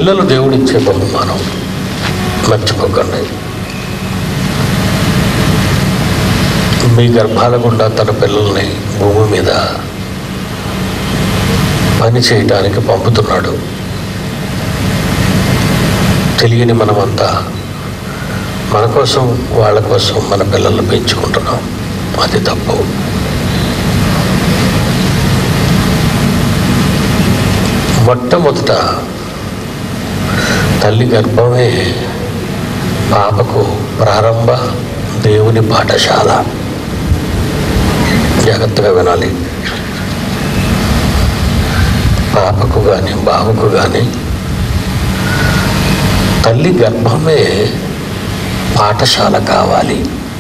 పిల్లలు దేవుడిచ్చే బహుమానం మర్చిపోకండి మీ గర్భాల గుండా తన పిల్లల్ని భూమి మీద పని చేయటానికి పంపుతున్నాడు తెలియని మనమంతా మన కోసం వాళ్ళ కోసం మన పిల్లల్ని పెంచుకుంటున్నాం అది తప్పు మొట్టమొదట తల్లి గర్భమే పాపకు ప్రారంభ దేవుని పాఠశాల జాగ్రత్తగా వినాలి పాపకు కానీ బావకు కానీ తల్లి గర్భమే పాఠశాల కావాలి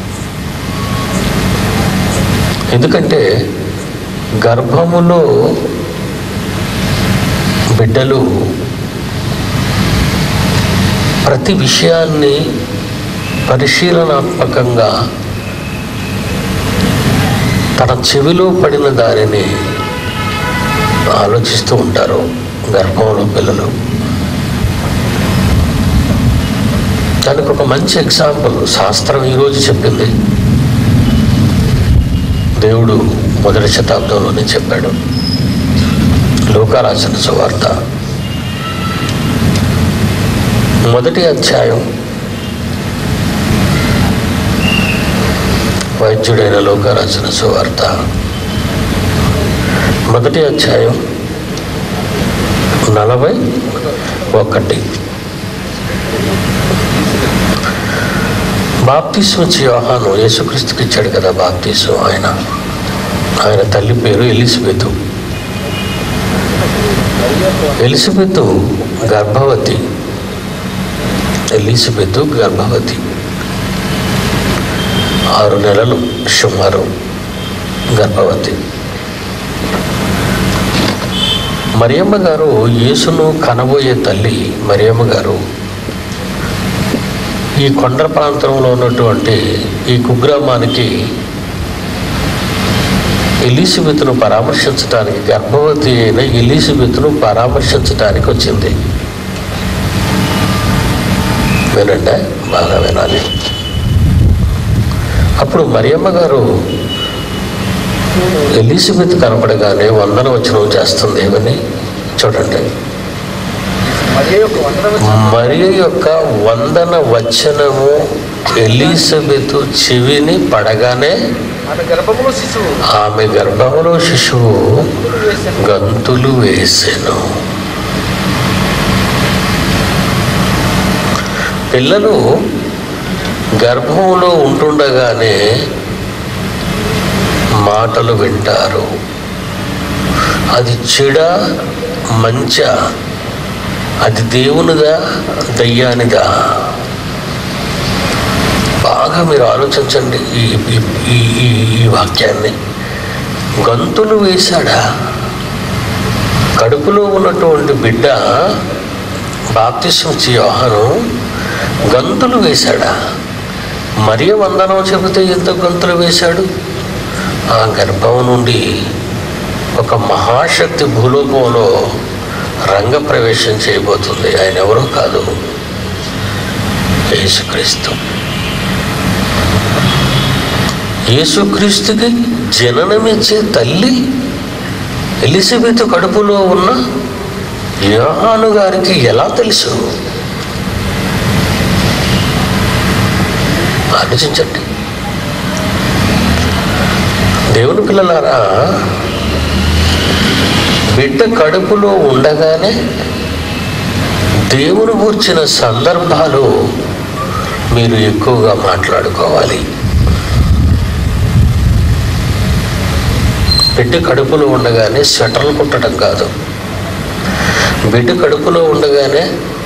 ఎందుకంటే గర్భములో బిడ్డలు ప్రతి విషయాన్ని పరిశీలనాత్మకంగా తన చెవిలో పడిన దానిని ఆలోచిస్తూ ఉంటారు గర్భంలో పిల్లలు దానికి ఒక మంచి ఎగ్జాంపుల్ శాస్త్రం ఈరోజు చెప్పింది దేవుడు మొదటి శతాబ్దంలోనే చెప్పాడు లోకారాచన సువార్త మొదటి అధ్యాయం వైద్యుడైన లోకారాచన సువార్త మొదటి అధ్యాయం నలభై ఒకటి బాప్తిస్మ వచ్చి యోహాను యేసుక్రీస్తుకి ఇచ్చాడు కదా బాప్తిస్మ ఆయన ఆయన తల్లి పేరు ఎలిజబెతు ఎలిజబెత్ గర్భవతి ఎలిజబెత్ గర్భవతి ఆరు నెలలు సుమారు గర్భవతి మరియమ్మ గారు యేసును కనబోయే తల్లి మరియమ్మ గారు ఈ కొండ ప్రాంతంలో ఉన్నటువంటి ఈ కుగ్రామానికి ఎలిజబెత్ను పరామర్శించడానికి గర్భవతి అయిన ఎలిజబెత్ను పరామర్శించడానికి వచ్చింది వినండి బాగా వినాలి అప్పుడు మరియమ్మ గారు ఎలిజబెత్ కనపడగానే వందన వచనం చేస్తుంది ఏమని చూడండి మరియ యొక్క వందన మరియ యొక్క వందన వచనము ఎలిజబెత్ చెవిని పడగానే ఆమె గర్భములో శిశువు ఆమె గర్భంలో శిశువు పురుడు వేసెను. గంతులు వేసెను పిల్లలు గర్భంలో ఉంటుండగానే మాటలు వింటారు అది చెడ మంచ అది దేవునిదా దయ్యానిదా బాగా మీరు ఆలోచించండి ఈ ఈ- ఈ ఈ- ఈ వాక్యాన్ని గంతులు వేశాడా కడుపులో ఉన్నటువంటి బిడ్డ బాప్తిసం యోహాను గంతులు వేశాడా మరియ వందనం చెబితే ఎందుకు గంతులు వేశాడు ఆ గర్భం నుండి ఒక మహాశక్తి భూలోకంలో రంగప్రవేశం చేయబోతుంది ఆయన ఎవరో కాదు యేసుక్రీస్తు యేసుక్రీస్తుకి జననమిచ్చే తల్లి ఎలిజబెత్ కడుపులో ఉన్న యోహాను గారికి ఎలా తెలుసు ఆలోచించండి దేవుని పిల్లలారా బిడ్డ కడుపులో ఉండగానే దేవుని కూర్చిన సందర్భాలు మీరు ఎక్కువగా మాట్లాడుకోవాలి బిడ్డ కడుపులో ఉండగానే స్వెటర్లు కుట్టడం కాదు బిడ్డ కడుపులో ఉండగానే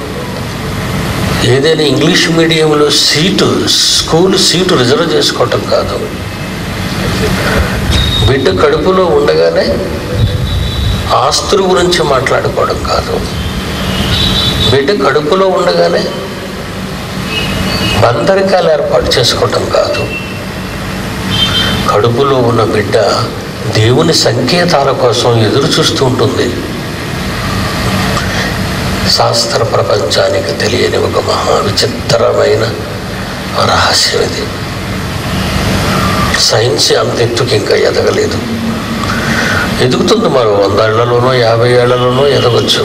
ఏదైనా ఇంగ్లీష్ మీడియంలో సీటు స్కూల్ సీటు రిజర్వ్ చేసుకోవటం కాదు బిడ్డ కడుపులో ఉండగానే ఆస్తుల గురించి మాట్లాడుకోవడం కాదు బిడ్డ కడుపులో ఉండగానే బందరికాలు ఏర్పాటు చేసుకోవటం కాదు కడుపులో ఉన్న బిడ్డ దేవుని సంకేతాల కోసం ఎదురు చూస్తూ ఉంటుంది శాస్త్ర ప్రపంచానికి తెలియని ఒక మహా విచిత్రమైన రహస్యం ఇది సైన్స్ అంత ఎత్తుకి ఇంకా ఎదగలేదు ఎదుగుతుంది మరో వంద ఏళ్లలోనో యాభై ఏళ్లలోనో ఎదగొచ్చు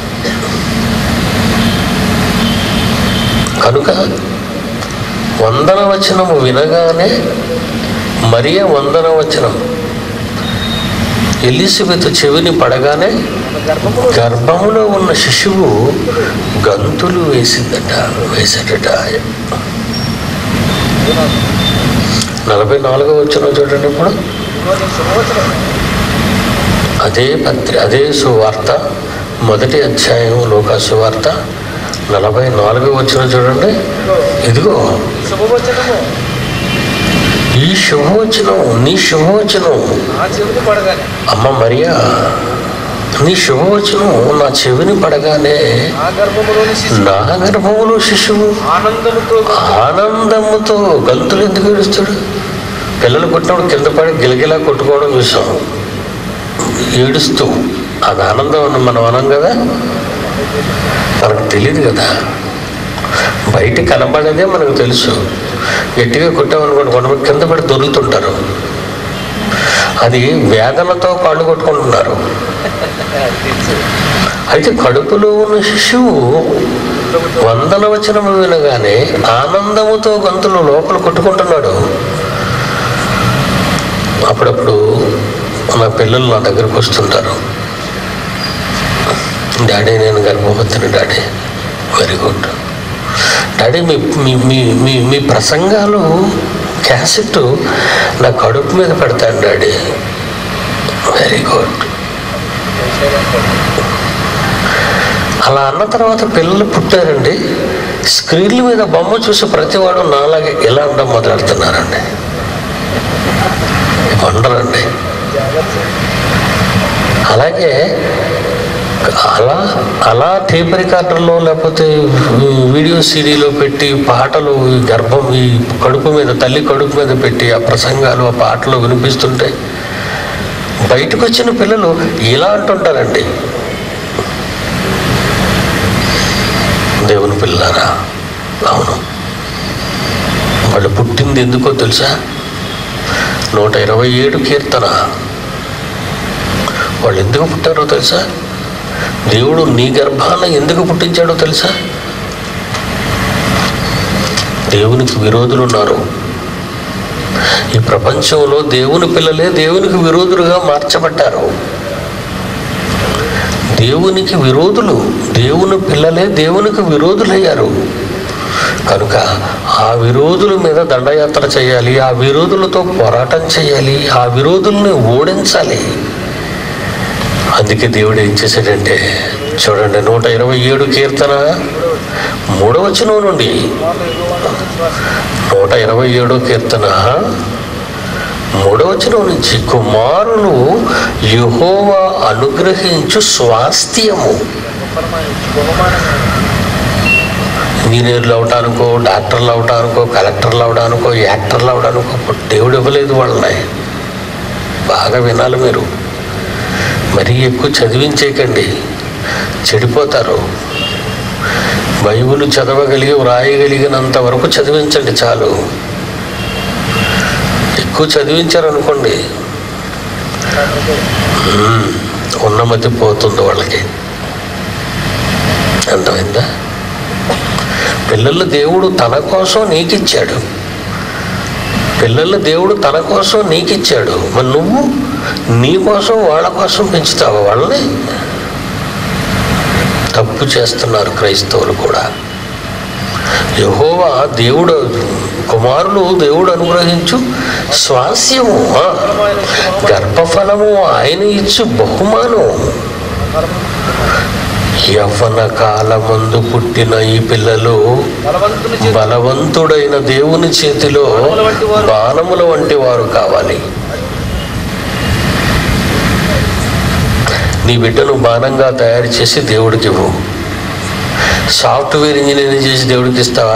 కనుక వందన వచనము వినగానే మరియ వందన వచనం ఎలిజబెత్ చెవిని పడగానే మన గర్భములో గర్భములో ఉన్న శిశువు గంతులు వేసిందట వేసాడట నలభై నాలుగో వచ్చిన చూడండి ఇప్పుడు ఇదిగో నీ శుభవచనం అదే పత్రి అదే సువార్త మొదటి అధ్యాయం లోకా సువార్త నలభై నాలుగో వచ్చిన చూడండి ఇదిగో ఇదిగో ఈ శుభవచనము ఈ శుభవచనం నీ శుభవచనం నా చెవిని పడగానే అమ్మ మరియా నీ శుభవచనం నా చెవిని పడగానే ఆ గర్భములోని శిశువు నా గర్భములో శిశువు ఆనందముతో ఆనందముతో గంతులు ఎందుకు ఏడుస్తాడు పిల్లలు పుట్టినప్పుడు కింద పడి గిలగిలా కొట్టుకోవడం చూసాం ఏడుస్తూ అది ఆనందం అని మనం అనం కదా మనకు తెలియదు కదా బయట కనబడేదే మనకు తెలుసు గట్టిగా కొట్టామనుకోండి కొంతమంది కింద పడి దొరుకుతుంటారు అది వేదనతో కాళ్ళు కొట్టుకుంటున్నారు తెలుసు అయితే కడుపులో ఉన్న శిశువు వందల వచనము వినగానే ఆనందముతో గంతులు లోపల కొట్టుకుంటున్నాడు అప్పుడప్పుడు నా పిల్లలు నా దగ్గరకు వస్తుంటారు డాడీ నేను గర్భవతిని డాడీ వెరీ గుడ్ డాడీ మీ మీ మీ మీ మీ ప్రసంగాలు క్యాసెట్ నా కడుపు మీద పెడతాను డాడీ వెరీ గుడ్ అలా అన్న తర్వాత పిల్లలు పుట్టారండి స్క్రీన్ల మీద బొమ్మ చూసి ప్రతివాడు నాలాగే ఇలా ఉండడం మొదలెడుతున్నారండి వండరండి అలాగే అలా అలా టేప్ రికార్డర్లో లేకపోతే వీడియో సీడీలో పెట్టి పాటలు ఈ గర్భం ఈ కడుపు మీద తల్లి కడుపు మీద పెట్టి ఆ ప్రసంగాలు ఆ పాటలు వినిపిస్తుంటే బయటకు వచ్చిన పిల్లలు ఇలా అంటుంటారండి దేవుని పిల్లారా అవును వాళ్ళు పుట్టింది ఎందుకో తెలుసా నూట ఇరవై ఏడు కీర్తన వాళ్ళు ఎందుకు పుట్టారో తెలుసా దేవుడు నీ గర్భాన ఎందుకు పుట్టించాడో తెలుసా దేవునికి విరోధులు ఉన్నారు ఈ ప్రపంచంలో దేవుని పిల్లలే దేవునికి విరోధులుగా మార్చబడ్డారు దేవునికి విరోధులు దేవుని పిల్లలే దేవునికి విరోధులయ్యారు కనుక ఆ విరోధుల మీద దండయాత్ర చేయాలి ఆ విరోధులతో పోరాటం చేయాలి ఆ విరోధుల్ని ఓడించాలి అందుకే దేవుడు ఏం చేశాడంటే చూడండి నూట ఇరవై ఏడు కీర్తన మూడవచనం నుండి నూట ఇరవై ఏడో కీర్తన మూడవచనం నుంచి కుమారులు యెహోవా అనుగ్రహించు స్వాస్థ్యము ఇంజనీర్లు అవడానికో డాక్టర్లు అవడానికో కలెక్టర్లు అవడానికో యాక్టర్లు అవడానికో దేవుడు ఇవ్వలేదు వాళ్ళని బాగా వినాలి మీరు మరీ ఎక్కువ చదివించేయకండి చెడిపోతారు బైబిల్ చదవగలిగి వ్రాయగలిగినంత వరకు చదివించండి చాలు ఎక్కువ చదివించారనుకోండి మ్మ్, ఉన్నమతి పోతుంది వాళ్ళకి అర్థమైందా పిల్లలు దేవుడు తన కోసం నీకిచ్చాడు పిల్లలు దేవుడు తన కోసం నీకిచ్చాడు మరి నువ్వు నీ కోసం వాళ్ళ కోసం పెంచుతావు వాళ్ళని తప్పు చేస్తున్నారు క్రైస్తవులు కూడా యహోవా దేవుడు కుమారులు దేవుడు అనుగ్రహించు స్వాస్యము ఆ, గర్భఫలము ఆయన ఇచ్చు బహుమానం యవ్వన కాలమందు పుట్టిన ఈ పిల్లలు బలవంతుని చేతి బలవంతుడైన దేవుని చేతిలో బాణముల వంటి వారు కావాలి నీ బిడ్డను బాణంగా తయారు చేసి దేవుడికి ఇవ్వు సాఫ్ట్వేర్ ఇంజనీరింగ్ చేసి దేవుడికి ఇస్తావా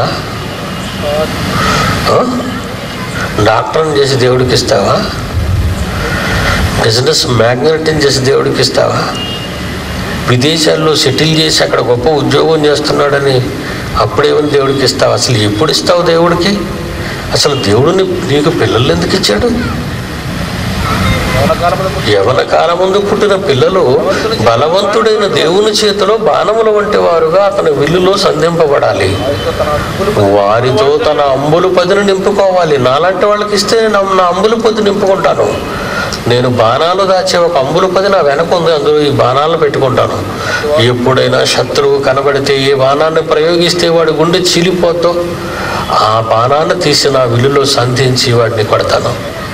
ఆ? డాక్టర్ని చేసి దేవుడికి ఇస్తావా బిజినెస్ మ్యాగ్నెట్ని చేసి దేవుడికి ఇస్తావా విదేశాల్లో సెటిల్ చేసి అక్కడ గొప్ప ఉద్యోగం చేస్తున్నాడని అప్పుడేమని దేవుడికి ఇస్తావు అసలు ఎప్పుడు ఇస్తావు దేవుడికి అసలు దేవుడిని నీకు పిల్లలు ఎందుకు ఇచ్చాడు యవన కాలమున పుట్టి యవన కాలముందు పుట్టిన పిల్లలు బలవంతుడైన దేవుని చేతిలో బాణముల వంటి వారుగా అతని విల్లులో సంధింపబడాలి వారితో తన అంబులు వారితో తన అంబులు పదిని నింపుకోవాలి నాలాంటి వాళ్ళకి ఇస్తే నా నా అంబులు పది నింపుకుంటాను నేను బాణాలు దాచే ఒక అంబులు పది నా వెనక ఉంది అందులో ఈ బాణాలను పెట్టుకుంటాను ఎప్పుడైనా శత్రువు కనబడితే ఏ బాణాన్ని ప్రయోగిస్తే వాడి గుండె చీలిపోద్దో ఆ బాణాన్ని తీసి నా విల్లులో సంధించి వాడిని కొడతాను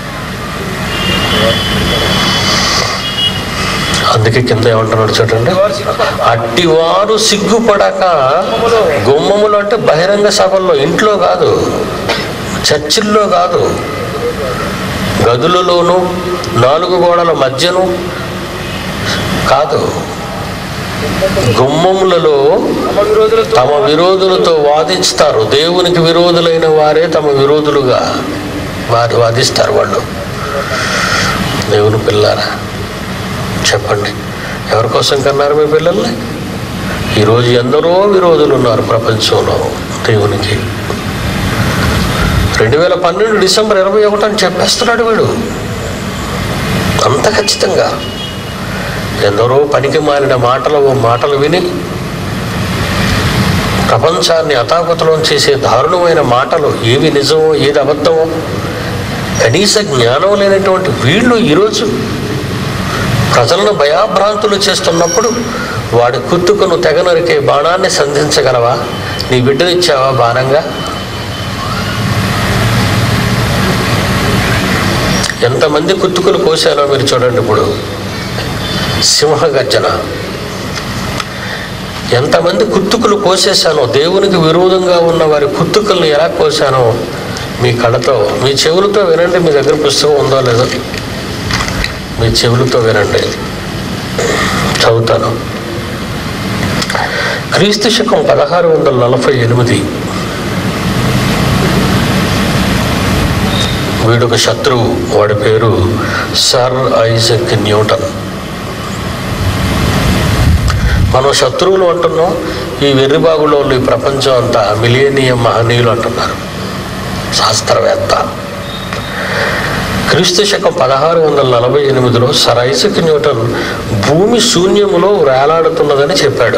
అందుకే కింద ఏమంటున్నాడు చూడండి వారు సిగ్గుపడక అట్టివారు సిగ్గుపడక గుమ్మములు అంటే బహిరంగ సభల్లో ఇంట్లో కాదు చర్చిల్లో కాదు గదులలోను నాలుగు గోడల మధ్యను కాదు గుమ్మములలో తమ విరోధులతో తమ విరోధులతో వాదిస్తారు దేవునికి విరోధులైన వారే తమ విరోధులుగా వారు వాదిస్తారు వాళ్ళు దేవుని పిల్లారా చెప్పండి ఎవరి కోసం కన్నారు మీ పిల్లల్ని ఈరోజు ఎందరో విరోధులు ఉన్నారు ప్రపంచంలో దేవునికి రెండు వేల పన్నెండు డిసెంబర్ ఇరవై ఒకటి అని చెప్పేస్తున్నాడు వీడు అంత ఖచ్చితంగా ఎందరో పనికి మారిన మాటలు మాటలు విని ప్రపంచాన్ని అతాపతలం చేసే దారుణమైన మాటలు ఏవి నిజమో ఏది అబద్ధమో కనీస జ్ఞానం లేనటువంటి వీళ్ళు ఈరోజు ప్రజలను భయాభ్రాంతులు చేస్తున్నప్పుడు వాడి కుత్తుకును తెగ నరికే బాణాన్ని సంధించగలవా నీ బిడ్డనిచ్చావా బాణంగా ఎంతమంది కుత్తుకులు కోసానో మీరు చూడండి ఇప్పుడు సింహగర్జన ఎంతమంది కుత్తుకులు కోసేశానో దేవునికి విరోధంగా ఉన్న వారి కుత్తుకులను ఎలా కోసానో మీ కళ్ళతో మీ చెవులతో వినండి మీ దగ్గర పుస్తకం ఉందో లేదో మీ చెవులతో వినండి చదువుతాను క్రీస్తు శకం పదహారు వందల నలభై ఎనిమిది వీడొక శత్రువు వాడి పేరు సర్ ఐజక్ న్యూటన్ మనం శత్రువులు అంటున్నాం ఈ వెర్రిబాగులో ఈ ప్రపంచం అంతా మిలియనియం మహనీయులు అంటున్నారు శాస్త్రవేత్త క్రీస్తు శకం పదహారు వందల నలభై ఎనిమిదిలో సర్ ఐజక్ న్యూటన్ భూమి శూన్యములో వేలాడుతున్నదని చెప్పాడు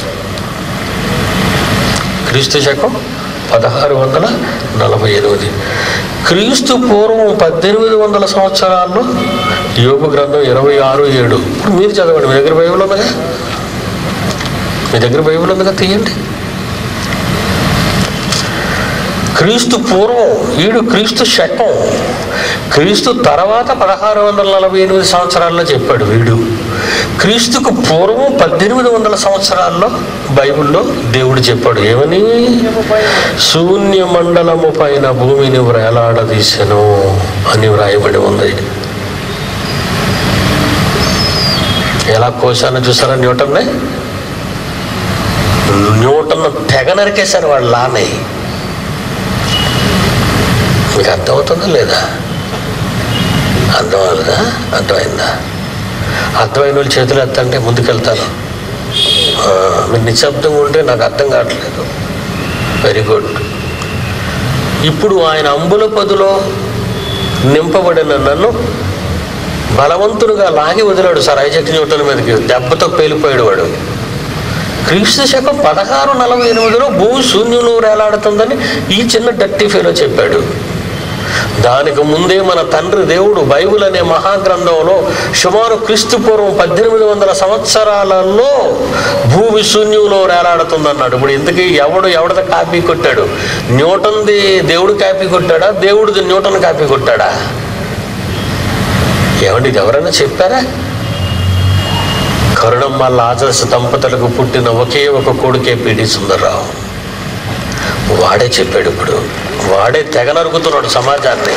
క్రీస్తు శకం పదహారు వందల నలభై ఎనిమిది క్రీస్తు పూర్వం పద్దెనిమిది వందల సంవత్సరాల్లో యోగ గ్రంథం ఇరవై ఆరు ఏడు ఇప్పుడు మీరు చదవండి మీ దగ్గర బైబిల్ ఉందిగా మీ దగ్గర బైబిల్ ఉందిగా తీయండి క్రీస్తు పూర్వం ఈడు క్రీస్తు శకం క్రీస్తు తర్వాత పదహారు వందల నలభై ఎనిమిది సంవత్సరాల్లో చెప్పాడు వీడు క్రీస్తుకు పూర్వం పద్దెనిమిది వందల సంవత్సరాల్లో బైబిల్లో దేవుడు చెప్పాడు ఏమని శూన్య మండలము పైన భూమిని వ్రేలాడదీసెను అని వ్రాయబడి ఉంది ఎలా కోశానో చూసారా న్యూటన్ని న్యూటన్ తెగ నరికేశారు వాళ్ళ లానే మీకు అర్థమవుతుందా లేదా అర్థం అవ్వలేదా అర్థమైందా అర్థమైన వాళ్ళు చేతులు ఎత్తంటే ముందుకెళ్తాను ఆ, మీరు నిశ్శబ్దంగా ఉంటే నాకు అర్థం కావట్లేదు వెరీ గుడ్ ఇప్పుడు ఆయన అంబుల పదులో నింపబడిన నన్ను బలవంతుడుగా లాగి వదిలాడు సార్ ఐజక్ న్యూటన్ మీదకి దెబ్బతో పేలిపోయాడు వాడు క్రీస్తు శకం పదహారు నలభై ఎనిమిదిలో భూమి శూన్యంలో వేలాడుతుందని ఈ చిన్న డట్టి ఫీలో చెప్పాడు దానికి ముందే మన తండ్రి దేవుడు బైబిల్ అనే మహాగ్రంథంలో సుమారు క్రీస్తు పూర్వం పద్దెనిమిది వందల సంవత్సరాలలో భూమి శూన్యంలో వేలాడుతుందన్నాడు ఇప్పుడు ఇంతకీ ఎవడు ఎవడద కాపీ కొట్టాడు న్యూటన్ది దేవుడు కాపీ కొట్టాడా దేవుడిది న్యూటన్ కాపీ కొట్టాడా ఏమండి ఇది ఎవరైనా చెప్పారా కరుణమ్మ లాజరస్ దంపతులకు పుట్టిన ఒకే ఒక కొడుకే పిడి సుందరరావు వాడే చెప్పాడు ఇప్పుడు వాడే తెగ నరుగుతున్నాడు సమాజాన్ని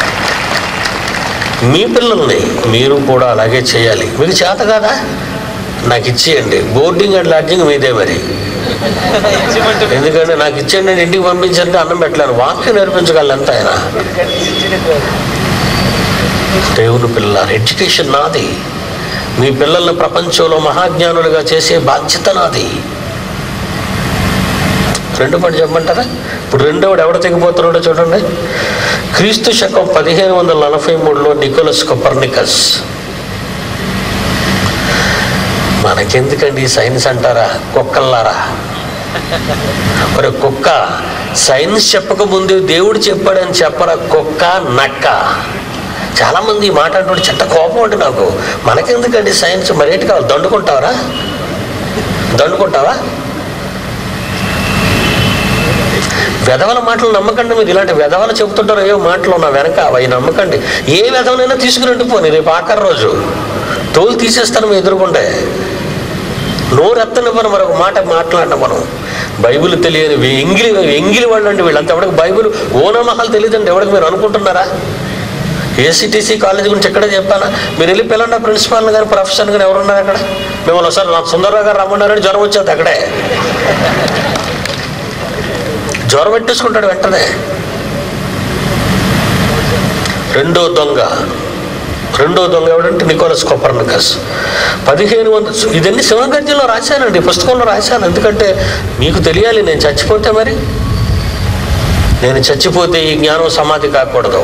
మీ పిల్లల్ని మీరు కూడా అలాగే చేయాలి మీకు చేత కాదా నాకు ఇచ్చేయండి బోర్డింగ్ అండ్ లాడ్జింగ్ మీదే మరి ఇచ్చిమంటే ఎందుకంటే నాకు ఇచ్చేయండి నేను ఇంటికి పంపించండి అన్నం పెట్టలేను వాక్యం నేర్పించగలను ఎంత ఆయన ఇచ్చినట్టు దేవుని పిల్ల ఎడ్యుకేషన్ నాది మీ పిల్లల్ని ప్రపంచంలో మహాజ్ఞానులుగా చేసే బాధ్యత నాది రెండు పని చెప్పమంటారా ఇప్పుడు రెండోవాడు ఎవడ తెగిపోతున్నాడో చూడండి క్రీస్తు శకం పదిహేను వందల నలభై మూడులో నికోలస్ కొపర్నికస్ మనకెందుకండి ఈ సైన్స్ అంటారా కుక్కల్లారా మరి కుక్క సైన్స్ చెప్పక ముందు దేవుడు చెప్పాడని చెప్పరా కుక్క నక్క చాలా మంది ఈ మాట అంటుంటే చెట్ట కోపం అండి నాకు మనకెందుకండి సైన్స్ మరేంటి కావాలి దండుకుంటావరా దండుకుంటావా వెధవల మాటలు నమ్మకండి మీరు ఇలాంటి వెధవలు చెబుతుంటారు ఏవో మాటలు నా వెనక అవి నమ్మకండి ఏ వెధవనైనా తీసుకురండి పోనీ రేపు ఆఖరి రోజు తోలు తీసేస్తాను మీ ఎదురుకుంటే నోరెత్తనివ్వను మరొక మాట మాట్లాడిన మనం బైబిల్ తెలియని వే- ఎంగిలి ఎంగిలి వాళ్ళు అండి వీళ్ళంతా ఎవరికి బైబిల్ ఓనమహాలు తెలియదండి ఎవరికి మీరు అనుకుంటున్నారా ఏసీటీసీ కాలేజ్ గురించి ఎక్కడే చెప్పానా మీరు వెళ్ళి పిల్లల ప్రిన్సిపాల్ కానీ ప్రొఫెసర్ కానీ ఎవరున్నారు అక్కడ మిమ్మల్ని ఒకసారి నా సుందరరావు గారు రమ్మన్నారని జ్వరం వచ్చేది అక్కడే జ్వరం పెట్టేసుకుంటాడు వెంటనే రెండో దొంగ రెండో దొంగ ఎవడంటే నికోలస్ కొపర్నికస్ పదిహేను వందల ఇదన్నీ శివగర్జంలో రాశానండి పుస్తకంలో రాశాను ఎందుకంటే మీకు తెలియాలి నేను చచ్చిపోతే మరి నేను చచ్చిపోతే ఈ జ్ఞానం సమాధి కాకూడదు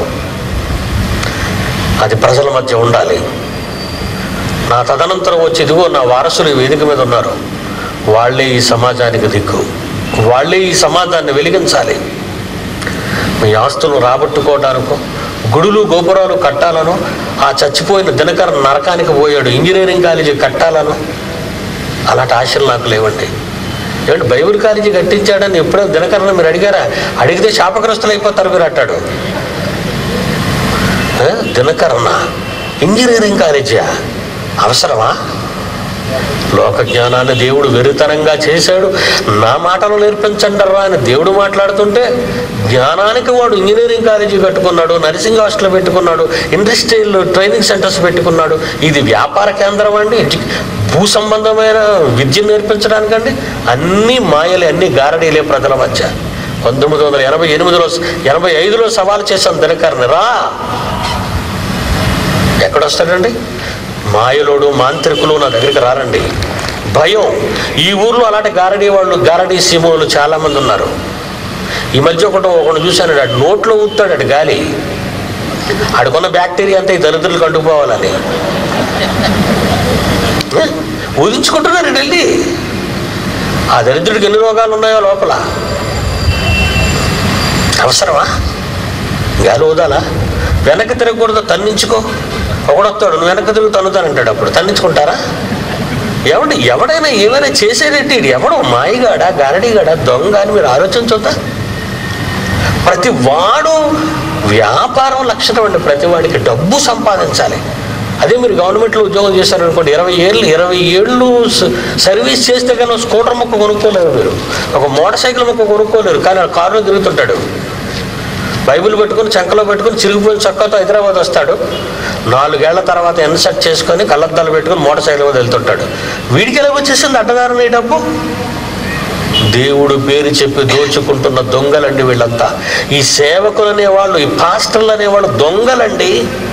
అది ప్రజల మధ్య ఉండాలి నా తదనంతరం వచ్చి ఇదిగో నా వారసులు ఈ వేదిక మీద ఉన్నారు వాళ్ళే ఈ సమాజానికి దిక్కు వాళ్ళే ఈ సమాజాన్ని వెలిగించాలి మీ ఆస్తులు రాబట్టుకోవడానికో గుడులు గోపురాలు కట్టాలను ఆ చచ్చిపోయిన దినకర నరకానికి పోయాడు ఇంజనీరింగ్ కాలేజీ కట్టాలను అలాంటి ఆశలు నాకు లేవండి ఏమంటే బైబిల్ కాలేజీ కట్టించాడని ఎప్పుడో దినకరణ మీరు అడిగారా అడిగితే శాపగ్రస్తులు అయిపోతారు మీరు అంటాడు ఏ? దినకరణ ఇంజనీరింగ్ కాలేజా అవసరమా లోక జ్ఞానాన్ని దేవుడు వెరితనంగా చేశాడు నా మాటలు నేర్పించండి రా అని దేవుడు మాట్లాడుతుంటే జ్ఞానానికి వాడు ఇంజనీరింగ్ కాలేజీ కట్టుకున్నాడు నర్సింగ్ హాస్టల్ పెట్టుకున్నాడు ఇండస్ట్రియల్ ట్రైనింగ్ సెంటర్స్ పెట్టుకున్నాడు ఇది వ్యాపార కేంద్రం అండి ఎడ్యు- భూ సంబంధమైన విద్య నేర్పించడానికండి అన్నీ మాయలే అన్ని గారడీలే ప్రజల మధ్య పంతొమ్మిది వందల ఎనభై ఎనిమిదిలో ఎనభై ఐదులో సవాలు చేశాను దినకర్ని రా ఎక్కడొస్తాడండి మాయలోడు మాంత్రికులు నా దగ్గరికి రారండి భయం ఈ ఊర్లో అలాంటి గారడీ వాళ్ళు గారడీ సీమోలు చాలా మంది ఉన్నారు ఈ మధ్య ఒకటి ఒకటి చూశాను ఆడు నోట్లో ఊతాడు అటు గాలి ఆడుకున్న బ్యాక్టీరియా అంతా ఈ దరిద్రులకు అంటుకుపోవాలని ఏ? ఊదించుకుంటున్నాడు ఇటు వెళ్ళి ఆ దరిద్రుడికి ఎన్ని రోగాలు ఉన్నాయో లోపల అవసరమా గాలి ఊదాలా వెనక్కి తిరగకూడదు తన్నించుకో ఒకడొస్తాడు నువ్వు వెనక్కి తిరుగు తన్నుతానంటాడు అప్పుడు తన్నించుకుంటారా ఎవడు ఎవడైనా ఏమైనా చేసేటట్టు ఇది ఎవడు మాయిగాడా గారడిగాడా దొంగ అని మీరు ఆలోచించొద్దా ప్రతి వాడు వ్యాపారం లక్షణం అండి ప్రతి వాడికి డబ్బు సంపాదించాలి అదే మీరు గవర్నమెంట్లో ఉద్యోగం చేశారనుకోండి ఇరవై ఏళ్ళు ఇరవై ఏళ్ళు స- సర్వీస్ చేస్తే కానీ ఒక స్కూటర్ మొక్క కొనుక్కోలేరు మీరు ఒక మోటార్ సైకిల్ మొక్క కొనుక్కోలేరు కానీ ఆ కారులో తిరుగుతుంటాడు బైబిల్ పెట్టుకుని చంకలో పెట్టుకుని చిరిగిపోయిన చక్కతో హైదరాబాద్ వస్తాడు నాలుగేళ్ల తర్వాత ఎన్సెట్ చేసుకొని కళ్ళద్దాలు పెట్టుకుని మోటార్ సైకిల్ మీద వెళ్తుంటాడు వీడికి ఎలా వచ్చేసింది అడ్డదారిన ఈ డబ్బు దేవుడు పేరు చెప్పి దోచుకుంటున్న దొంగలండి వీళ్ళంతా ఈ సేవకులు అనేవాళ్ళు ఈ పాస్టర్లు అనేవాళ్ళు దొంగలండి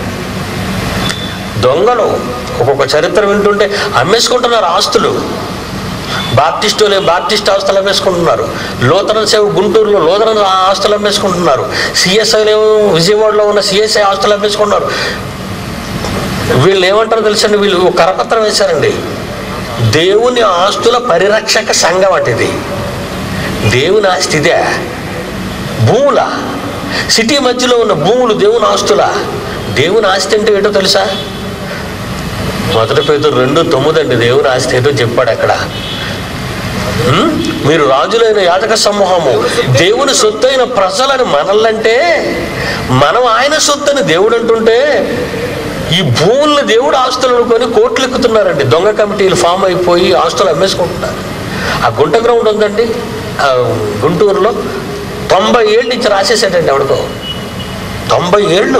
దొంగలు ఒక్కొక్క చరిత్ర వింటుంటే అమ్మేసుకుంటున్నారు ఆస్తులు బాప్టిస్టులే బాప్టిస్ట్ ఆస్తులు అమ్మేసుకుంటున్నారు లోతరన్ సేవ గుంటూరులో లోతరన్ ఆస్తులు అమ్మేసుకుంటున్నారు సిఎస్ఐలేమో విజయవాడలో ఉన్న సిఎస్ఐ ఆస్తులు అమ్మేసుకుంటున్నారు వీళ్ళు ఏమంటారో తెలుసండి వీళ్ళు ఒక కరపత్రం వేశారండి దేవుని ఆస్తుల పరిరక్షక సంఘం అంటే ఇది దేవుని ఆస్తి ఇదే భూముల సిటీ మధ్యలో ఉన్న భూములు దేవుని ఆస్తుల దేవుని ఆస్తి అంటే ఏంటో తెలుసా మొదటి పేదలు రెండు తొమ్మిది అండి దేవుని ఆస్తి ఏంటో చెప్పాడు అక్కడ ఉం? మీరు రాజులైన యాజక సమూహము దేవుని సొత్తు అయిన ప్రజలని మనల్లంటే మనం ఆయన సొత్తు అని దేవుడు అంటుంటే ఈ భూముల్ని దేవుడు ఆస్తులు అనుకొని కోట్లు ఎక్కుతున్నారండి దొంగ కమిటీలు ఫామ్ అయిపోయి ఆస్తులు అమ్మేసుకుంటున్నారు ఆ గుంట గ్రౌండ్ ఉందండి ఆ గుంటూరులో తొంభై ఏళ్ళు నుంచి రాసేసాడండి ఎవడికో తొంభై ఏళ్ళు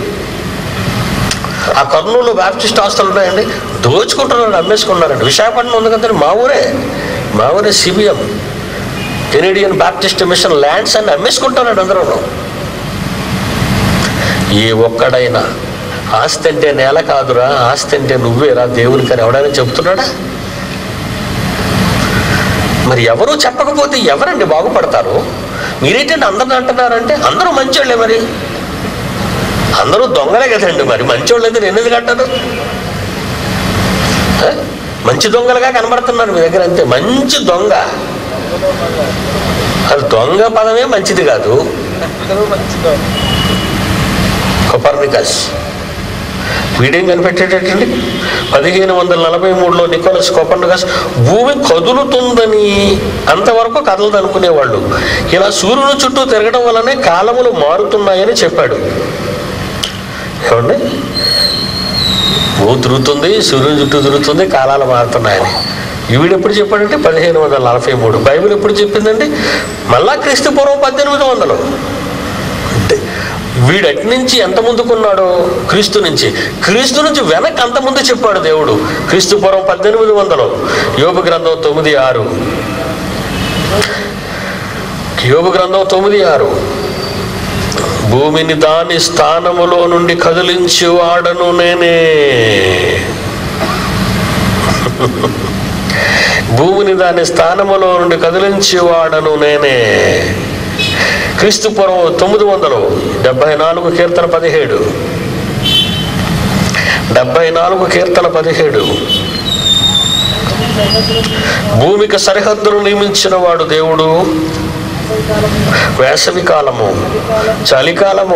ఆ కర్నూలు బ్యాప్టిస్ట్ ఆస్తులు ఉన్నాయండి దోచుకుంటున్నారు అమ్మేసుకున్నారండి విశాఖపట్నం ఉంది కదండి మా ఊరే మా ఊరే CBM Canadian Baptist mission lands అన్ని అమ్మేసుకుంటున్నాడు అందరూ ఏ ఒక్కడైనా ఆస్తి అంటే నేల కాదురా ఆస్తి అంటే నువ్వేరా దేవునికి అని ఎవడైనా చెప్తున్నాడా మరి ఎవరు చెప్పకపోతే ఎవరండి బాగుపడతారు మీరేంటంటే అందరిని అంటున్నారంటే అందరూ మంచోళ్ళే మరి అందరూ దొంగలే కదండి మరి మంచోళ్ళు అయితే నేను ఎందుకు అంటాను ఆ? మంచి దొంగలుగా కనబడుతున్నారు మీ దగ్గర అంతే మంచి దొంగ అది దొంగ పదమే మంచిది కాదు అందరూ మంచిగా కొపర్నికస్ వీడేం కనిపెట్టేటండి పదిహేను వందల నలభై మూడులో నికోలస్ కొపర్నికస్ భూమి కదులుతుందని అంతవరకు కదలదు అనుకునేవాళ్ళు ఇలా సూర్యుని చుట్టూ తిరగడం వల్లనే కాలములు మారుతున్నాయని చెప్పాడు ఏమండి భూమి తిరుగుతుంది సూర్యుని చుట్టూ తిరుగుతుంది కాలాలు మారుతున్నాయని ఈవిడ ఎప్పుడు చెప్పాడంటే పదిహేను వందల నలభై మూడు బైబిల్ ఎప్పుడు చెప్పిందండి మళ్ళా క్రీస్తు పూర్వం పద్దెనిమిది వందలు అంటే వీడు అటు నుంచి ఎంత ముందుకున్నాడు క్రీస్తు నుంచి క్రీస్తు నుంచి వెనక్కి అంత ముందు చెప్పాడు దేవుడు క్రీస్తు పూర్వం పద్దెనిమిది వందలు యోగ గ్రంథం తొమ్మిది ఆరు యోగ గ్రంథం తొమ్మిది ఆరు భూమిని దాని స్థానములో నుండి కదిలించి వాడను నేనే భూమిని దాని స్థానములో నుండి కదిలించి వాడను నేనే క్రీస్తు పూర్వం తొమ్మిది వందలు డెబ్బై నాలుగు కీర్తన పదిహేడు డెబ్బై నాలుగు కీర్తన పదిహేడు భూమికి సరిహద్దును నియమించిన వాడు దేవుడు వేసవి కాలము చలికాలము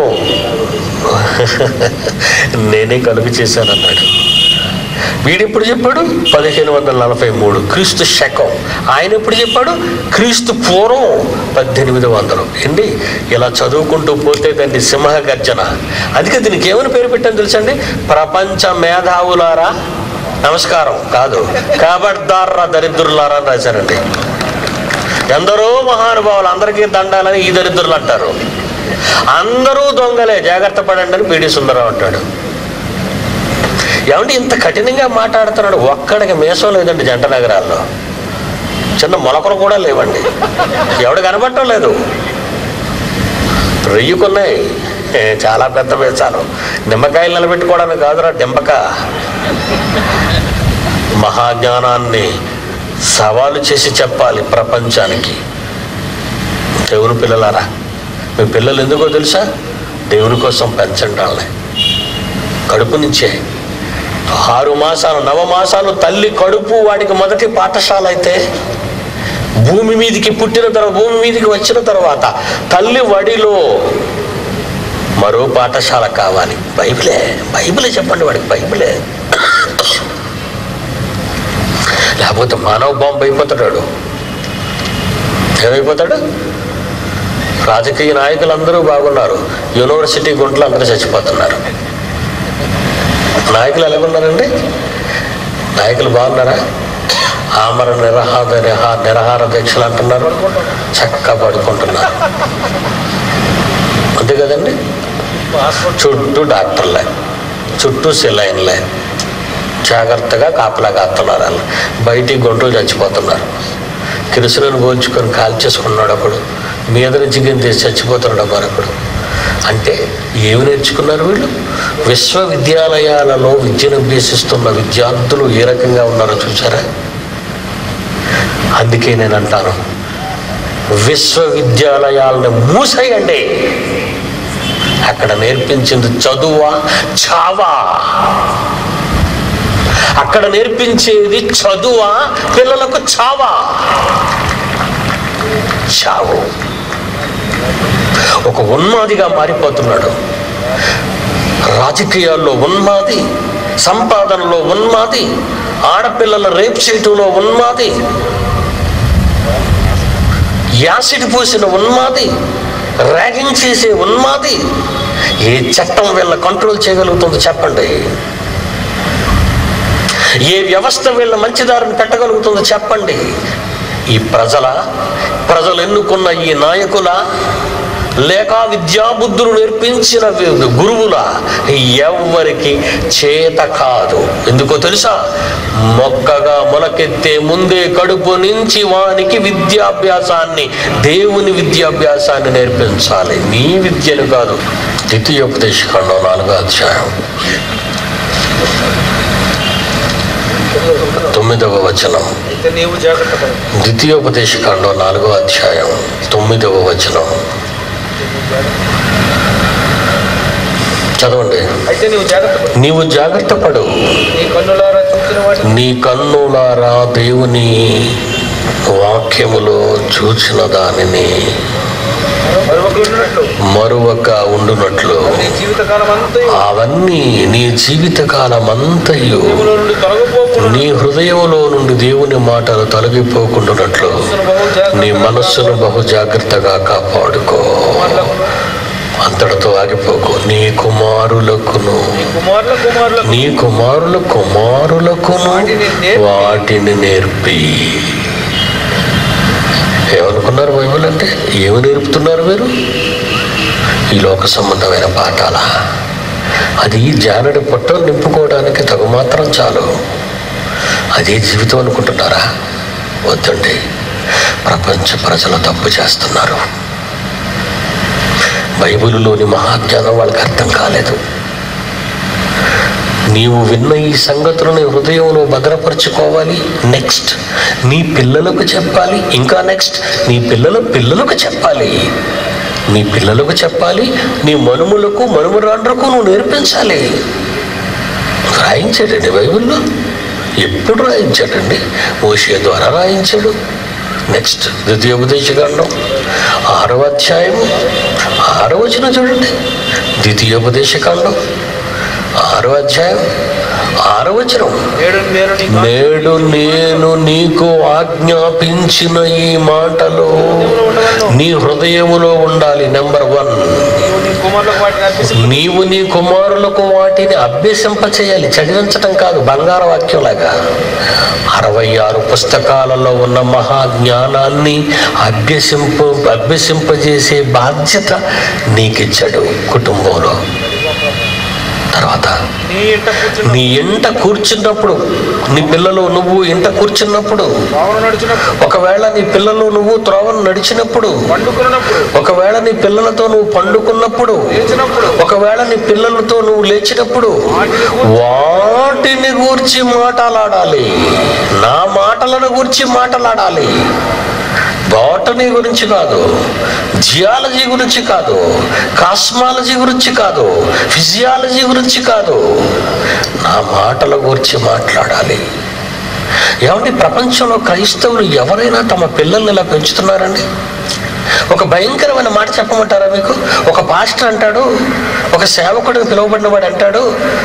నేనే కలుగు చేశాను అన్నాడు వీడెప్పుడు చెప్పాడు పదిహేను వందల నలభై మూడు క్రీస్తు శకం ఆయన ఎప్పుడు చెప్పాడు క్రీస్తు పూర్వం పద్దెనిమిది వందలు ఏంటి ఇలా చదువుకుంటూ పోతే దాన్ని సింహ గర్జన అందుకే దీనికి ఏమని పేరు పెట్టాను తెలుసండి ప్రపంచ మేధావులారా నమస్కారం కాదు కాబట్దారా దరిద్రులారా అని రాశారండి ఎందరో మహానుభావులు అందరికీ దండాలని ఈ దరిద్రులు అంటారు అందరూ దొంగలే జాగ్రత్త పడండి అని పీడి సుందరం అంటాడు ఏమంటే ఇంత కఠినంగా మాట్లాడుతున్నాడు ఒక్కడికి మేసం లేదండి జంట నగరాల్లో చిన్న మొలకలు కూడా లేవండి ఎవడు కనబడటం లేదు రెయ్యుకున్నాయి ఏ, చాలా పెద్ద మేసాలు నిమ్మకాయలు నిలబెట్టుకోవడానికి కాదురా డింపక మహాజ్ఞానాన్ని సవాలు చేసి చెప్పాలి ప్రపంచానికి దేవుని పిల్లలారా మీ పిల్లలు ఎందుకో తెలుసా దేవుని కోసం పెంచండి వాళ్ళని కడుపు నుంచే ఆరు మాసాలు నవ మాసాలు తల్లి కడుపు వాడికి మొదటి పాఠశాల అయితే భూమి మీదికి పుట్టిన తర్వాత భూమి మీదికి వచ్చిన తర్వాత తల్లి వడిలో మరో పాఠశాల కావాలి బైబిలే బైబిలే చెప్పండి వాడికి బైబిలే లేకపోతే మానవ బాంబు అయిపోతాడు ఏమైపోతాడు రాజకీయ నాయకులందరూ బాగున్నారు యూనివర్సిటీ గుంటలు అందరూ చచ్చిపోతున్నారు నాయకులు ఎలాగున్నారండి నాయకులు బాగున్నారా ఆమర నిరహార నిరహా నిరహార దీక్షలు అంటున్నారు చక్కగా పడుకుంటున్నారు అంతే కదండి హాస్పిటల్ చుట్టూ డాక్టర్లే చుట్టూ సిలైన్లే జాగ్రత్తగా కాపలా కాస్తున్నారు వాళ్ళు బయటికి గుంటలు చచ్చిపోతున్నారు కిరుసులను పోల్చుకొని కాల్చేసుకున్నాడు ఒకడు మీద నుంచి గింతేసి చచ్చిపోతున్నాడు మరొకడు అంటే ఏమి నేర్చుకున్నారు వీళ్ళు విశ్వవిద్యాలయాలలో విద్యను అభ్యసిస్తున్న విద్యార్థులు ఏ రకంగా ఉన్నారో చూసారా అందుకే నేను అంటాను విశ్వవిద్యాలయాలను మూసేయండి అక్కడ నేర్పించింది చదువా చావా అక్కడ నేర్పించేది చదువా పిల్లలకు చావా చావు ఒక ఉన్మాదిగా మారిపోతున్నాడు రాజకీయాల్లో ఉన్మాది సంపాదనలో ఉన్మాది ఆడపిల్లల రేప్ చేయటంలో ఉన్మాది యాసిడ్ పూసిన ఉన్మాది ర్యాగింగ్ చేసే ఉన్మాది ఏ చట్టం వీళ్ళ కంట్రోల్ చేయగలుగుతుందో చెప్పండి ఏ వ్యవస్థ వీళ్ళ మంచిదారిని పెట్టగలుగుతుందో చెప్పండి ఈ ప్రజల ప్రజలు ఎన్నుకున్న ఈ నాయకుల లేక విద్యాబుద్ధులు నేర్పించిన వి- గురువుల ఎవ్వరికి చేత కాదు ఎందుకో తెలుసా మొక్కగా మొలకెత్తే ముందే కడుపు నుంచి వానికి విద్యాభ్యాసాన్ని దేవుని విద్యాభ్యాసాన్ని నేర్పించాలి నీ విద్యను కాదు ద్వితీయోపదేశకాండం నాలుగో అధ్యాయం తొమ్మిదవ వచనం అయితే నీవు జాగ్రత్త పడు ద్వితీయోపదేశకాండం నాలుగో అధ్యాయం తొమ్మిదవ వచనం చదవండి అయితే నీవు జాగ్రత్త పడు నీవు జాగ్రత్త పడు నీ కన్నులారా చూసిన వాటిని నీ కన్నులారా దేవుని వాక్యములో చూచిన దానిని మరొకరున్నట్లు మరువక ఉండునట్లు నీ జీవితకాలం అంతా అవన్నీ నీ జీవితకాలమంతయు జీవులో నుండి తొలగిపోకుండా నీ హృదయంలో నుండి దేవుని మాటలు తొలగిపోకుండానట్లు బహు జాగ్రత్త నీ మనస్సును బహు జాగ్రత్తగా కాపాడుకో అంతటితో ఆగిపోకు నీ కుమారులకును నీ కుమారుల కుమారులకు నీ కుమారుల కుమారులకును వాటిని నేర్పి ఏమనుకున్నారు బైబిల్ అంటే ఏమి నేర్పుతున్నారు మీరు ఈ లోక సంబంధమైన పాఠాల అది జానడి పొట్టలు నింపుకోవడానికి తగు మాత్రం చాలు అదే జీవితం అనుకుంటున్నారా వద్దండి ప్రపంచ ప్రజలు తప్పు చేస్తున్నారు బైబిలులోని మహాజ్ఞానం వాళ్ళకి అర్థం కాలేదు నీవు విన్న ఈ సంగతులను హృదయంలో భద్రపరచుకోవాలి నెక్స్ట్ నీ పిల్లలకు చెప్పాలి ఇంకా నెక్స్ట్ నీ పిల్లల పిల్లలకు చెప్పాలి నీ పిల్లలకు చెప్పాలి నీ మనుములకు మనుమరాండ్రకు నువ్వు నేర్పించాలి రాయించాడండి బైబిల్లో ఎప్పుడు రాయించాడండి మోషే ద్వారా రాయించాడు నెక్స్ట్ ద్వితీయోపదేశకాండం ఆరవ అధ్యాయం ఆరవ వచనం చూడండి ద్వితీయోపదేశకాండం ఆరవ అధ్యాయం ఆరవ వచనం నేడు నేను నీ నేడు నేను నీకు ఆజ్ఞాపించిన ఈ మాటలు నీ హృదయములో ఉండాలి నెంబర్ వన్ నీవు నీ కుమారులకు వాటిని అర్పిస్తూ నీవు నీ కుమారులకు వాటిని అభ్యసింప చేయాలి చదివించటం కాదు బంగార వాక్యంలాగా అరవై ఆరు పుస్తకాలలో ఉన్న మహా జ్ఞానాన్ని అభ్యసింపు అభ్యసింపజేసే బాధ్యత నీకిచ్చాడు కుటుంబంలో తర్వాత నీ ఇంట కూర్చుని నీ ఎంట కూర్చున్నప్పుడు నీ పిల్లలు నువ్వు ఎంట కూర్చున్నప్పుడు భావన నడిచినప్పుడు ఒకవేళ నీ పిల్లలు నువ్వు త్రోవను నడిచినప్పుడు పండుకున్నప్పుడు ఒకవేళ నీ పిల్లలతో నువ్వు పండుకున్నప్పుడు లేచినప్పుడు ఒకవేళ నీ పిల్లలతో నువ్వు లేచినప్పుడు వాటిని గూర్చి మాటలాడాలి నా మాటలను గూర్చి మాటలాడాలి బాటనీ గురించి కాదు జియాలజీ గురించి కాదు కాస్మాలజీ గురించి కాదు ఫిజియాలజీ గురించి కాదు నా మాటల గురించి మాట్లాడాలి ఏమంటే ప్రపంచంలో క్రైస్తవులు ఎవరైనా తమ పిల్లల్ని ఇలా పెంచుతున్నారండి ఒక భయంకరమైన మాట చెప్పమంటారా మీకు ఒక పాస్టర్ అంటాడు ఒక సేవకుడికి పిలువబడిన వాడు అంటాడు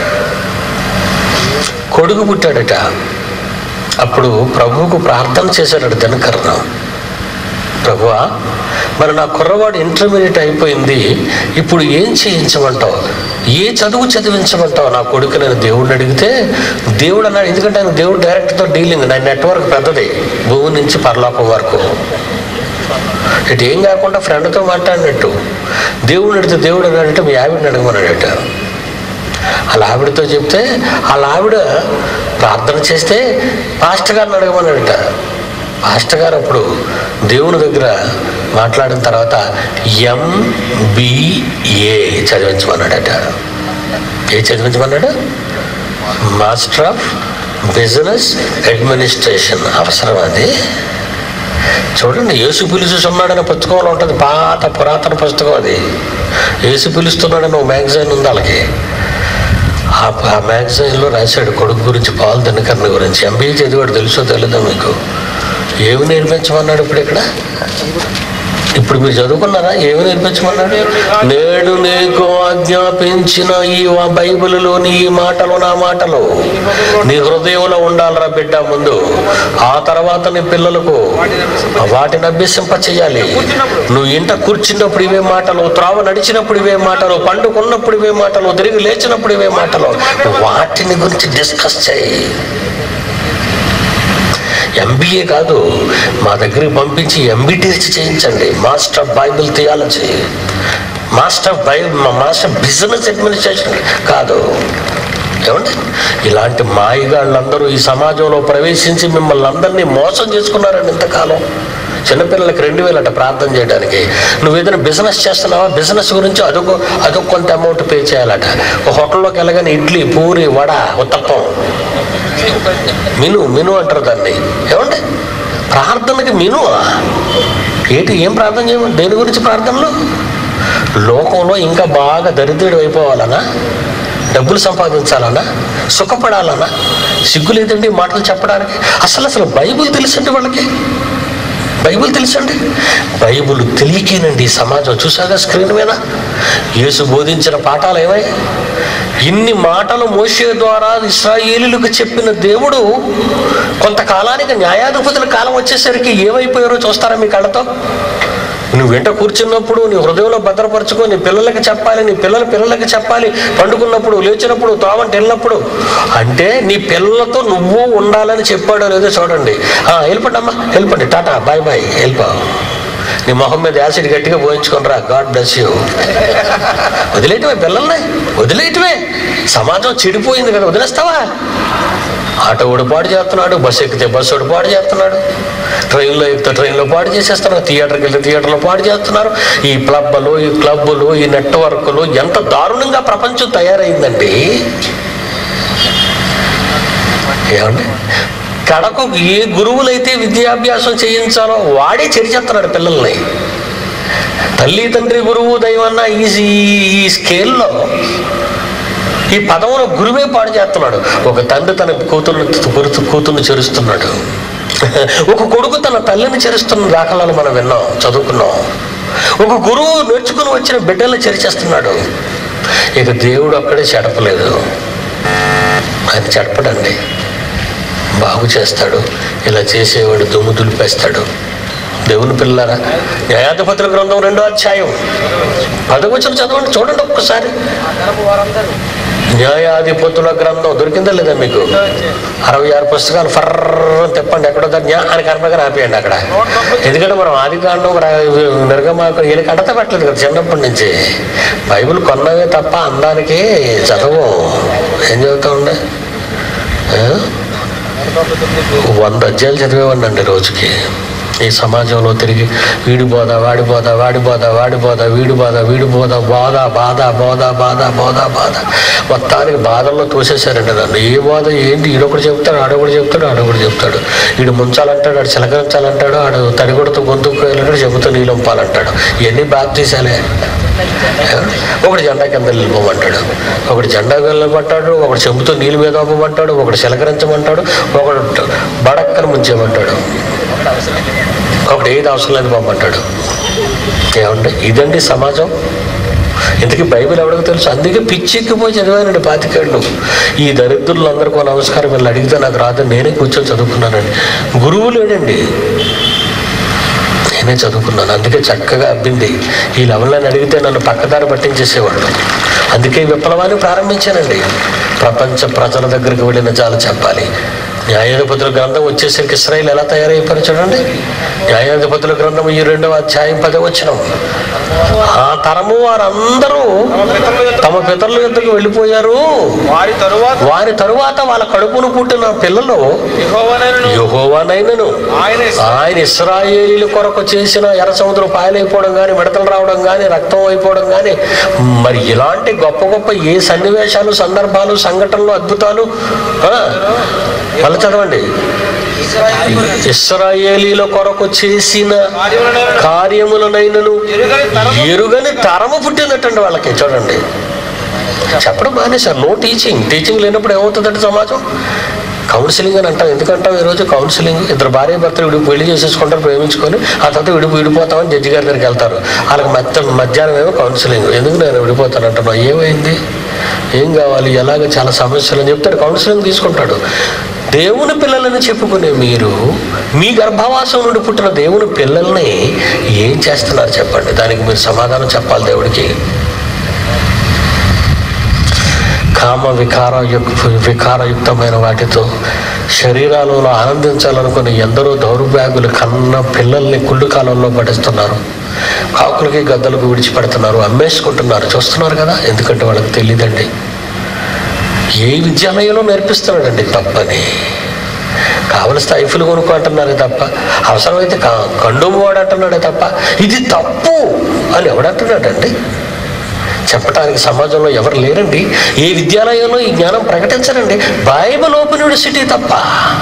కొడుకు పుట్టాడట అప్పుడు ప్రభువుకు ప్రార్థన చేశాడట దినకరణం ప్రభువా మరి నా కుర్రవాడు ఇంటర్మీడియట్ అయిపోయింది ఇప్పుడు ఏం చేయించమంటావు ఏ చదువు చదివించమంటావు నా కొడుకు నేను దేవుడిని అడిగితే దేవుడు అన్నాడు ఎందుకంటే ఆయన దేవుడు డైరెక్ట్తో డీలింగ్ నా నెట్వర్క్ పెద్దది భూమి నుంచి పరలోకం వరకు ఇటు ఏం కాకుండా ఫ్రెండ్తో మాట్లాడినట్టు దేవుడిని అడిగితే దేవుడు అన్నాడంటే మీ ఆవిడని అడగమన్నాడట వాళ్ళ ఆవిడతో చెప్తే వాళ్ళ ఆవిడ ప్రార్థన చేస్తే పాస్టర్ గారిని అడగమన్నాడట పాస్టర్ గారు అప్పుడు దేవుని దగ్గర మాట్లాడిన తర్వాత ఎంబీఏ చదివించమన్నాడట ఏ చదివించమన్నాడు మాస్టర్ ఆఫ్ బిజినెస్ అడ్మినిస్ట్రేషన్ అవసరం అది చూడండి యేసు పిలుచు ఉన్నాడనే పుస్తకంలో ఉంటుంది పాత పురాతన పుస్తకం అది యేసు పిలుస్తున్నాడని ఒక మ్యాగజైన్ ఉంది వాళ్ళకి ఆ ఆ మ్యాగజైన్లో రాశాడు కొడుకు గురించి పాలు దినకరణ గురించి ఎంబీఏ చదివాడు తెలుసో తెలీదో మీకు ఏమి నేర్పించమన్నాడు ఇప్పుడు ఇక్కడ ఇప్పుడు మీరు చదువుకున్నారా ఏమి నేర్పించమన్నాడు నేడు నీకు ఆజ్ఞాపించిన ఈ వా- బైబిలులోని ఈ మాటలు నా మాటలు నీ హృదయంలో ఉండాలరా బిడ్డ ముందు ఆ తర్వాత నీ పిల్లలకు వాటిని అభ్యసింప చేయాలి నువ్వు ఇంట కూర్చున్నప్పుడు ఇవే మాటలు త్రావ నడిచినప్పుడు ఇవే మాటలు పండుకున్నప్పుడు ఇవే మాటలు తిరిగి లేచినప్పుడు ఇవే మాటలు వాటిని గురించి డిస్కస్ చేయి ఎంబీఏ కాదు మా దగ్గరికి పంపించి ఎంబీటీఎస్ చేయించండి master Bible theology master by master business administration కాదు ఏమండి ఇలాంటి మాయిగాళ్ళందరూ ఈ సమాజంలో ప్రవేశించి మిమ్మల్ని అందరినీ మోసం చేసుకున్నారండి ఇంతకాలం చిన్నపిల్లలకి రెండు వేలట ప్రార్థన చేయడానికి నువ్వు ఏదైనా బిజినెస్ చేస్తున్నావా బిజినెస్ గురించి అదొక అదొక కొంత అమౌంట్ పే చేయాలట ఒక హోటల్లోకి వెళ్ళగానే ఇడ్లీ పూరి వడ ఉత్తప్పం మిను మిను అంటారు దాన్ని ఏమండి ప్రార్థనకి మిను ఏంటి ఏం ప్రార్థన చేయమని దేని గురించి ప్రార్థనలు లోకంలో ఇంకా బాగా దరిద్రుడు అయిపోవాలనా డబ్బులు సంపాదించాలనా సుఖపడాలనా సిగ్గు లేదండి ఈ మాటలు చెప్పడానికి అసలు అసలు బైబుల్ తెలుసండి వాళ్ళకి బైబిల్ తెలుసండి బైబిల్ తెలియకేనండి ఈ సమాజం చూసాగా స్క్రీన్ మీద యేసు బోధించిన పాఠాలు ఏమై ఇన్ని మాటలు మోసే ద్వారా ఇస్రాయేలీలకు చెప్పిన దేవుడు కొంతకాలానికి న్యాయాధిపతుల కాలం వచ్చేసరికి ఏమైపోయారో చూస్తారా మీ కళ్ళతో నువ్వు వెంట కూర్చున్నప్పుడు నీ హృదయంలో భద్రపరచుకో నీ పిల్లలకి చెప్పాలి నీ పిల్లల పిల్లలకి చెప్పాలి పండుకున్నప్పుడు లేచినప్పుడు తోవంటి వెళ్ళినప్పుడు అంటే నీ పిల్లలతో నువ్వు ఉండాలని చెప్పాడో లేదో చూడండి ఆ, వెళ్ళిపోండి అమ్మా వెళ్ళిపోండి టాటా బాయ్ బాయ్ వెళ్ళిపో నీ మొహం మీద యాసిడ్ గట్టిగా పోయించుకొని రా గాడ్ బ్లెస్ యూ వదిలేయటమే పిల్లల్ని వదిలేయటమే సమాజం చెడిపోయింది కదా వదిలేస్తావా ఆటో వాడు పాడు చేస్తున్నాడు బస్సు ఎక్కితే బస్సు వాడు పాడు చేస్తున్నాడు ట్రైన్లో ఎక్కితే ట్రైన్లో పాడు చేసేస్తున్నారు థియేటర్కి వెళ్తే థియేటర్లో పాడు చేస్తున్నారు ఈ క్లబ్బలు ఈ క్లబ్బులు ఈ నెట్వర్క్లు ఎంత దారుణంగా ప్రపంచం తయారైందండి ఏమండి కడకు ఏ గురువులైతే విద్యాభ్యాసం చేయించాలో వాడే చెరిచేస్తున్నాడు పిల్లల్ని తల్లి తండ్రి గురువు దైవన్న ఈ ఈ స్కేల్లో ఈ పదమును గురువే పాడు చేస్తున్నాడు ఒక తండ్రి తన కూతురు కూతురు కూతుర్ని చెరుస్తున్నాడు ఒక కొడుకు తన తల్లిని చెరుస్తున్న దాఖలాలు మనం విన్నాం చదువుకున్నాం ఒక గురువు నేర్చుకుని వచ్చిన బిడ్డల్ని చెరిచేస్తున్నాడు ఇక దేవుడు అక్కడే చెడపలేదు ఆయన చెడపడండి బాగు చేస్తాడు ఇలా చేసేవాడు దుమ్ము దులిపేస్తాడు దేవుని పిల్లరా న్యాయాధిపతుల గ్రంథం రెండో అధ్యాయం పదవచనం చదవండి చూడండి ఒక్కసారి న్యాయాధిపతుల గ్రంథం దొరికిందా లేదా మీకు అరవై ఆరు పుస్తకాలు ఫర్ర తిప్పండి ఎక్కడో దాన్ని న్యా అని కర్మగా ఆపేయండి అక్కడ ఎందుకంటే మనం ఆది కాండం నిర్గమాకు వీళ్ళకి అడత పెట్టలేదు కదా చిన్నప్పటి నుంచి బైబిల్ కొన్నవే తప్ప అందానికి చదవు ఏం చదువుతా ఉండే ఆ? వంద అధ్యాయులు చదివేవాడినండి రోజుకి ఈ సమాజంలో తిరిగి వీడి బోధ వాడి బోధ వాడి బోధ వాడి బోధ వీడి బోధ వీడి బోధ బోధ బాధ బోధ బాధ బోధ బాధ మొత్తానికి బాధల్లో తోసేశారండి నన్ను ఏ బోధ ఏంటి ఈడొకటి చెప్తాడు ఆడొకటి చెప్తాడు ఆడొకటి చెప్తాడు వీడు ముంచాలంటాడు ఆడు చిలకరించాలంటాడు ఆడు తడిగొడుతూ గొంతుకు వెళ్ళాడు చెబుతూ నీళ్ళంపాలంటాడు ఇవన్నీ బాప్తీసాలే ఒకటి జెండా కింద నిలిపోమంటాడు ఒకటి జెండా నిలబట్టాడు ఒకటి చెంబుతో నీళ్ళ మీద పంపమంటాడు ఒకటి చిలకరించమంటాడు ఒకడు బడక్కన ముంచేయమంటాడు ఒకటి ఏది అవసరం లేదు పంపమంటాడు ఏమంటే ఇదండి సమాజం ఇంతకీ బైబిల్ ఎవరికి తెలుసు అందుకే పిచ్చెక్కిపోయి చదివానండి పాతికేళ్ళు ఈ దరిద్రులందరికీ నమస్కారం వీళ్ళు అడిగితే నాకు రాదు నేనే కూర్చొని చదువుకున్నానండి గురువు లేడండి నేనే చదువుకున్నాను అందుకే చక్కగా అబ్బింది ఈ లెవెల్ని అడిగితే నన్ను పక్కదారి పట్టించేసేవాళ్ళు అందుకే ఈ విప్లవాన్ని ప్రారంభించానండి ప్రపంచ ప్రజల దగ్గరికి వెళ్ళిన చాలా చెప్పాలి న్యాయాధిపతుల గ్రంథం వచ్చేసరికి ఇస్రాయిల్ ఎలా తయారైపోయారు చూడండి న్యాయాధిపతుల గ్రంథం ఈ రెండవ అధ్యాయం పదే వచ్చిన ఆ తరము వారందరూ తమ పితరుల యుద్ధకు వెళ్ళిపోయారు వారి తరువాత వారి తరువాత వాళ్ళ కడుపును పుట్టిన పిల్లలు యెహోవానైనను యహోవానైనను ఆయన ఆయన ఇస్రాయేలీల కొరకు చేసిన ఎర్ర సముద్రం పాయలైపోవడం కానీ మిడతలు రావడం కానీ రక్తం అయిపోవడం కానీ మరి ఇలాంటి గొప్ప గొప్ప ఏ సన్నివేశాలు సందర్భాలు సంఘటనలు అద్భుతాలు ఆ, మళ్ళీ చదవండి ఇస్రాయేలీల కొరకు చేసిన కార్యములనైనను కార్యములనైనను ఎరుగని తరము ఎరుగని తరము పుట్టినట్టండి వాళ్ళకి చూడండి చెప్పడం మానేశారు నో టీచింగ్ టీచింగ్ లేనప్పుడు ఏమవుతుందంటే సమాజం కౌన్సిలింగ్ అని అంటాం ఎందుకంటాం ఈరోజు కౌన్సిలింగ్ ఇద్దరు భార్య భర్తలు విడి పెళ్లి చేసేసుకుంటారు ప్రేమించుకొని ఆ తర్వాత విడి విడిపోతామని జడ్జి గారి దగ్గరికి వెళ్తారు వాళ్ళకి మధ్య మధ్యాహ్నం ఏమో కౌన్సిలింగ్ ఎందుకు నేను విడిపోతాను అంటున్నా ఏమైంది ఏం కావాలి ఎలాగ చాలా సమస్యలు అని చెప్తాడు కౌన్సిలింగ్ తీసుకుంటాడు దేవుని పిల్లలని చెప్పుకునే మీరు మీ గర్భవాసం నుండి పుట్టిన దేవుని పిల్లల్ని ఏం చేస్తున్నారు చెప్పండి దానికి మీరు సమాధానం చెప్పాలి దేవుడికి కామ వికార వికారయుక్తమైన వాటితో శరీరాలలో ఆనందించాలనుకుని ఎందరో దౌర్భాగ్యులు కన్న పిల్లల్ని కుళ్ళు కాలంలో పడిస్తున్నారు కాకులకి గద్దలకు విడిచిపెడుతున్నారు అమ్మేసుకుంటున్నారు చూస్తున్నారు కదా ఎందుకంటే వాళ్ళకి తెలియదండి ఏ విద్యాలయంలో నేర్పిస్తున్నాడండి తప్పని కావలసిన ఐఫులు కొనుక్కో అంటున్నారే తప్ప అవసరమైతే క- కండోము వాడు అంటున్నాడే తప్ప ఇది తప్పు అని ఎవడంటున్నాడండి చెప్పడానికి సమాజంలో ఎవరు లేరండి ఏ విద్యాలయంలో ఈ జ్ఞానం ప్రకటించరండి బైబిల్ ఓపెన్ యూనివర్సిటీ తప్ప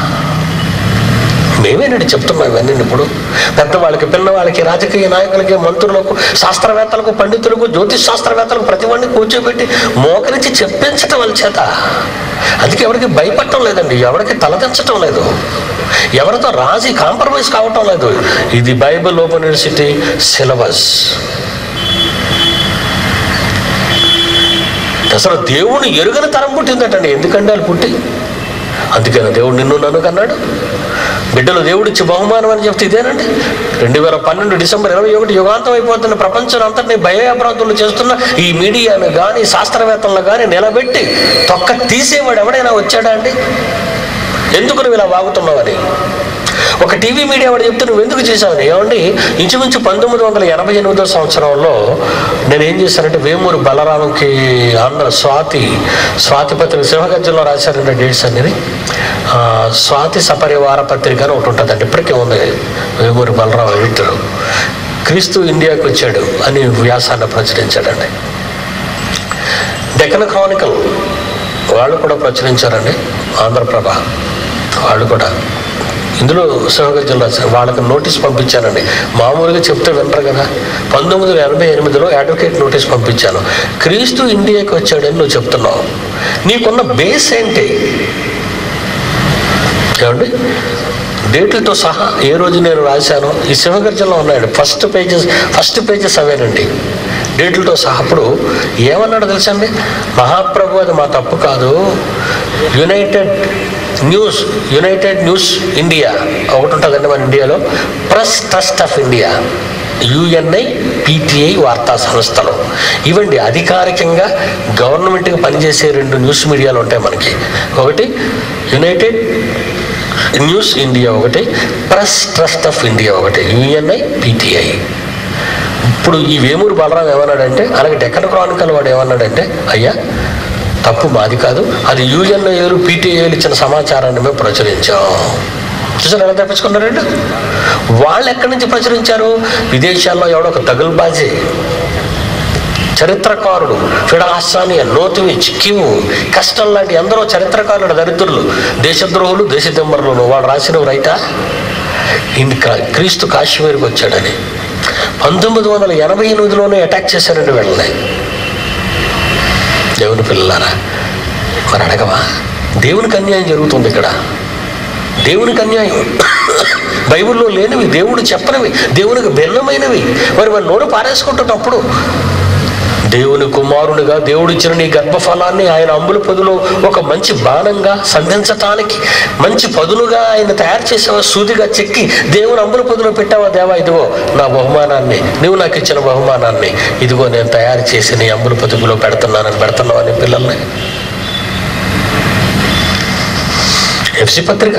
మేమేనండి చెప్తున్నాం ఇవన్నీ ఇప్పుడు పెద్దవాళ్ళకి పిల్లవాళ్ళకి రాజకీయ నాయకులకి మంత్రులకు శాస్త్రవేత్తలకు పండితులకు జ్యోతిష్ శాస్త్రవేత్తలకు ప్రతి వాడిని కూర్చోబెట్టి మోకరించి చెప్పించటం వాళ్ళ చేత అందుకే ఎవరికి భయపడటం లేదండి ఎవరికి తలదించటం లేదు ఎవరితో రాజీ కాంప్రమైజ్ కావటం లేదు ఇది బైబిల్ ఓపెన్ యూనివర్సిటీ సిలబస్ అసలు దేవుని ఎరుగని తరం పుట్టిందటండి ఎందుకంటే వాళ్ళు పుట్టి అందుకని దేవుడు నిన్ను నన్ను కన్నాడు బిడ్డలు దేవుడిచ్చి బహుమానం అని చెప్తే ఇదేనండి రెండు వేల పన్నెండు డిసెంబర్ ఇరవై ఒకటి యుగాంతం అయిపోతున్న ప్రపంచం అంతటిని భయాభ్రాంతులు చేస్తున్న ఈ మీడియాను కానీ శాస్త్రవేత్తలను కానీ నిలబెట్టి తొక్క తీసేవాడు ఎవడైనా వచ్చాడా అండి ఎందుకు నువ్వు ఇలా వాగుతున్నావని ఒక టీవీ మీడియా వాడు చెప్తే నువ్వు ఎందుకు చేశావని ఏమండి ఇంచుమించు పంతొమ్మిది వందల ఎనభై ఎనిమిదో సంవత్సరంలో నేను ఏం చేశానంటే వేమూరు బలరామంకి ఆంధ్ర స్వాతి స్వాతి పత్రిక సింహగజ్జంలో రాశారంటే డేట్స్ అనేది ఆ, స్వాతి సపరివార పత్రిక అని ఒకటి ఉంటుందండి ఇప్పటికే ఉంది వేమూరి బలరాం ఎడిటర్ క్రీస్తు ఇండియాకి వచ్చాడు అని వ్యాసాన్ని ప్రచురించాడండి డెక్కన్ క్రానికల్ వాళ్ళు కూడా ప్రచురించారండి ఆంధ్రప్రభ వాళ్ళు కూడా ఇందులో సింహగజ్జలు రాశారు వాళ్ళకి నోటీస్ పంపించానండి మామూలుగా చెప్తే వినరు కదా పంతొమ్మిది వందల ఎనభై ఎనిమిదిలో అడ్వకేట్ నోటీస్ పంపించాను క్రీస్తు ఇండియాకి వచ్చాడని నువ్వు చెప్తున్నావు నీకున్న బేస్ ఏంటి ఏమండి డేట్లతో సహా ఏ రోజు నేను రాశానో ఈ సింహగర్జనలో ఉన్నాయండి ఫస్ట్ పేజెస్ ఫస్ట్ పేజెస్ అవేనండి డేట్లతో సహా అప్పుడు ఏమన్నాడు తెలుసండి మహాప్రభు అది మా తప్పు కాదు United News United News India ఒకటి ఉంటుందండి మన ఇండియాలో Press Trust of India UNI PTI వార్తా సంస్థలు ఇవండి అధికారికంగా గవర్నమెంట్కి పనిచేసే రెండు న్యూస్ మీడియాలు ఉంటాయి మనకి ఒకటి యునైటెడ్ న్యూస్ ఇండియా ఒకటి ప్రెస్ ట్రస్ట్ ఆఫ్ ఇండియా ఒకటి యుఎన్ఐ పిటిఐ ఇప్పుడు ఈ వేమూరు బలరాం ఏమన్నాడంటే అలాగే డెక్కన్ క్రానికల్ వాడు ఏమన్నాడంటే అయ్యా తప్పు మాది కాదు అది యూఎన్ఐలు పీటీఐలు ఇచ్చిన సమాచారాన్ని మేము ప్రచురించాం చూసారు ఎలా తప్పించుకున్నారండి వాళ్ళు ఎక్కడి నుంచి ప్రచురించారు విదేశాల్లో ఎవడో ఒక తగులుబాజీ చరిత్రకారుడు ఫిడాసానియ నోతివిచ్ కిమ్ కష్టం లాంటి ఎందరో చరిత్రకారుడు దరిద్రులు దేశద్రోహులు దేశదిమ్మరులు వాడు రాసిన రైటా ఇంది క్రీస్తు కాశ్మీర్కి వచ్చాడని పంతొమ్మిది వందల ఎనభై ఎనిమిదిలోనే అటాక్ చేశారండి వీళ్ళని దేవుని పిల్లలారా మరి అడగవా దేవునికి అన్యాయం జరుగుతుంది ఇక్కడ దేవునికి అన్యాయం బైబిల్లో లేనివి దేవుడు చెప్పనివి దేవునికి భిన్నమైనవి మరి మరి నోరు పారేసుకుంటున్నప్పుడు దేవుని కుమారునిగా దేవుడిచ్చిన నీ గర్భఫలాన్ని ఆయన అంబుల పొదులో ఒక మంచి బాణంగా సంధించటానికి మంచి పదునుగా ఆయన తయారు చేసావా సూదిగా చెక్కి దేవుని అంబుల పొదులో పెట్టావా దేవా ఇదిగో నా బహుమానాన్ని నువ్వు నాకు ఇచ్చిన బహుమానాన్ని ఇదిగో నేను తయారు చేసి నీ అంబుల పొదుగులో పెడుతున్నానని పెడుతున్నావా నీ పిల్లల్ని ఎఫ్సి పత్రిక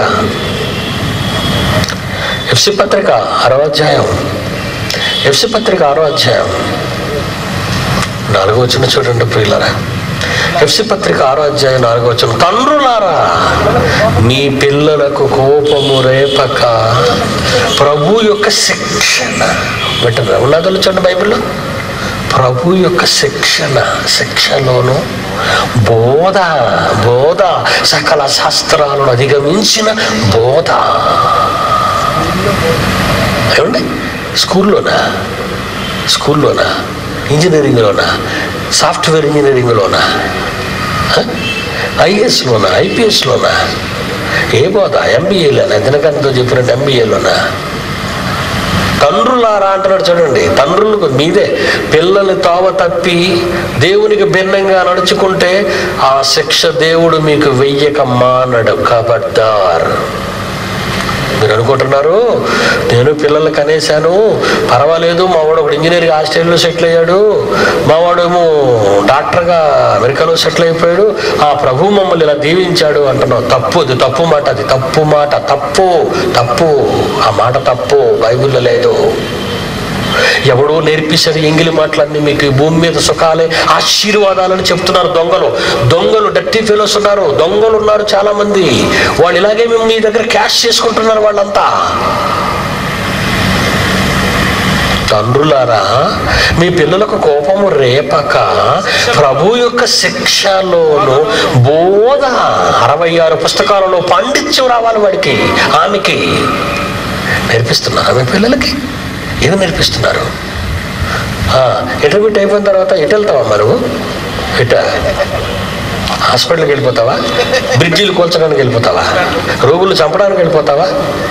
ఎఫ్సి పత్రిక ఆరో అధ్యాయం ఎఫ్సి పత్రిక ఆరో అధ్యాయం నాలుగో వచ్చిన చూడండి ప్రియులరా ఎఫ్సి పత్రిక ఆరో అధ్యాయం నాలుగో వచ్చిన తండ్రులారా మీ పిల్లలకు కోపము రేపక ప్రభు యొక్క శిక్షణ వింటారా ఉన్నదో చూడండి బైబిల్లో ప్రభు యొక్క శిక్షణ శిక్షలోను బోధ బోధ సకల శాస్త్రాలను అధిగమించిన బోధ ఏమండి స్కూల్లోనా స్కూల్లోనా ఇంజనీరింగ్లోనా సాఫ్ట్వేర్ ఇంజనీరింగ్లోనా ఐఏఎస్లోనా ఐపీఎస్లోనా ఏ బోధ ఎంబీఏలోనా దినకంతో చెప్పినట్టు ఎంబీఏలోనా తండ్రులారా అంటున్నాడు చూడండి తండ్రులకు మీదే పిల్లలు తావ తప్పి దేవునికి భిన్నంగా నడుచుకుంటే ఆ శిక్ష దేవుడు మీకు వెయ్యక మానడు కబడ్దార్ మీరు అనుకుంటున్నారు నేను పిల్లలు కనేశాను పర్వాలేదు మా వాడు ఒకడు ఇంజనీర్గా ఆస్ట్రేలియాలో సెటిల్ అయ్యాడు మా వాడేమో డాక్టర్గా అమెరికాలో సెటిల్ అయిపోయాడు ఆ ప్రభు మమ్మల్ని ఇలా దీవించాడు అంటున్నావు తప్పు అది తప్పు మాట అది తప్పు మాట తప్పు తప్పు ఆ మాట తప్పు బైబిల్లో లేదు ఎవడో నేర్పిస్తారు ఎంగిలి మాటలన్నీ మీకు ఈ భూమి మీద సుఖాలే ఆశీర్వాదాలని చెప్తున్నారు దొంగలు దొంగలు డర్టీ ఫెలోస్ ఉన్నారు దొంగలు ఉన్నారు చాలా మంది వాళ్ళు ఇలాగే మేము మీ దగ్గర క్యాష్ చేసుకుంటున్నారు వాళ్ళంతా తండ్రులారా మీ పిల్లలకు కోపము రేపక ప్రభు యొక్క శిక్షలోను బోధ అరవై ఆరు పుస్తకాలలో పాండిత్యం రావాలి వాడికి ఆమెకి నేర్పిస్తున్నారా మీ పిల్లలకి ఏమి నేర్పిస్తున్నారు ఇంటర్మీడియట్ అయిపోయిన తర్వాత ఎటు వెళ్తావా నువ్వు ఇట హాస్పిటల్కి వెళ్ళిపోతావా బ్రిడ్జీలు కూల్చడానికి వెళ్ళిపోతావా రోగులు చంపడానికి వెళ్ళిపోతావా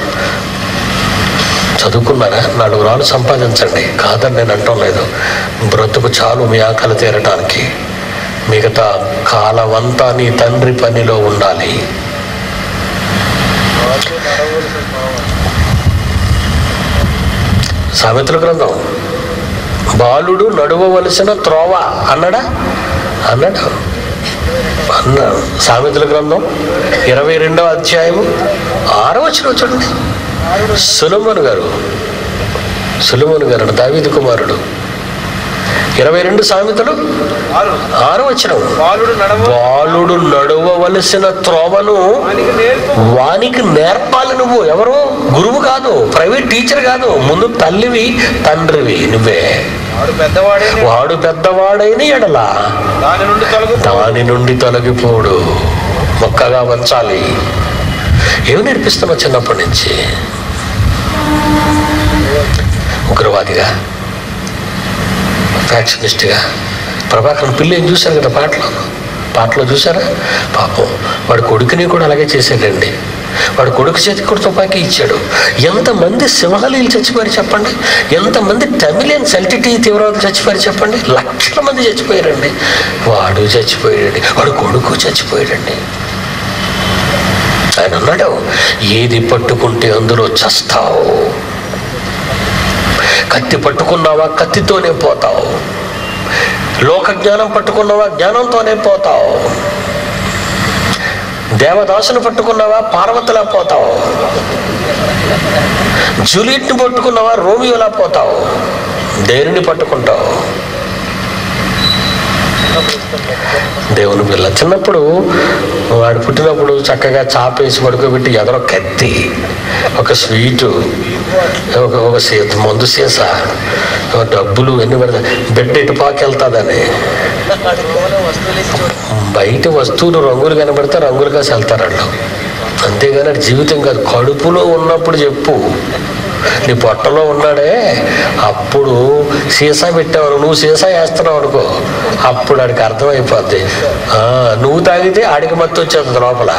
చదువుకున్నారా నాలుగు రాళ్ళు సంపాదించండి కాదని నేను అంటం లేదు బ్రతుకు చాలు మీ ఆకలి తీరటానికి మిగతా కాలమంతా నీ తండ్రి పనిలో ఉండాలి సామెతల గ్రంథం బాలుడు నడువవలసిన త్రోవ అన్నాడా అన్నాడు అన్నాడు సామెతల గ్రంథం ఇరవై రెండవ అధ్యాయము ఆరో వచ్చిన చూడండి సులమన్ గారు సులమన్ గారు దావీదు కుమారుడు ఇరవై రెండు సామెతలు ఆరు ఆరో వచ్చిన బాలుడు నడవ బాలుడు నడువవలసిన త్రోవను వానికి నేర్పు వానికి నేర్పాలి నువ్వు ఎవరు గురువు కాదు ప్రైవేట్ టీచర్ కాదు ముందు తల్లివి తండ్రివి నువ్వే వాడు పెద్దవాడే వాడు పెద్దవాడైన ఎడల దాని నుండి తొలగు దాని నుండి తొలగిపోడు మొక్కగా వంచాలి ఏమి నేర్పిస్తున్నావు చిన్నప్పటి నుంచి ఉగ్రవాదిగా ఫ్యాక్షనిస్ట్గా ప్రభాకరన్ పిల్లి ఏం చూశారు కదా పాటలో పాటలో చూసారా పాపం వాడి కొడుకుని కూడా అలాగే చేశాడండి వాడు కొడుకు చేతికి కూడా తుపాకీ ఇచ్చాడు ఎంతమంది సింహాలీలు చచ్చిపోయారు చెప్పండి ఎంతమంది తమిళియన్ సెల్టిటీ తీవ్రవాదులు చచ్చిపోయారు చెప్పండి లక్షల మంది చచ్చిపోయారండి వాడు చచ్చిపోయాడండి వాడు కొడుకు చచ్చిపోయాడండి ఆయన అన్నాడు ఏది పట్టుకుంటే అందులో చస్తావు కత్తి పట్టుకున్నావా కత్తితోనే పోతావు లోక జ్ఞానం పట్టుకున్నావా జ్ఞానంతోనే పోతావు దేవదాసును పట్టుకున్నావా పార్వతిలా పోతావు జూలియట్ని పట్టుకున్నావా రోమియోలా పోతావు దేనిని పట్టుకుంటావు దేవుని పిల్ల చిన్నప్పుడు వాడు పుట్టినప్పుడు చక్కగా చాపేసి పడుకోబెట్టి ఎదరో కత్తి ఒక స్వీటు ఒక ఒక సీత మందు సీసా ఒక డబ్బులు ఎన్ని పెడతా బిడ్డ ఇటు పాకెళ్తాదని బయట వస్తువులు రంగులు కనబడితే రంగులు కాసి వెళ్తారు వాళ్ళు అంతేగాని అది జీవితం కాదు కడుపులో ఉన్నప్పుడు చెప్పు నీ పొట్టలో ఉన్నాడే అప్పుడు సీసా పెట్టావు నువ్వు సీసా వేస్తున్నావు అనుకో అప్పుడు ఆడికి అర్థమైపోద్ది ఆ, నువ్వు తాగితే ఆడికి మత్తు వచ్చేస్తుంది లోపల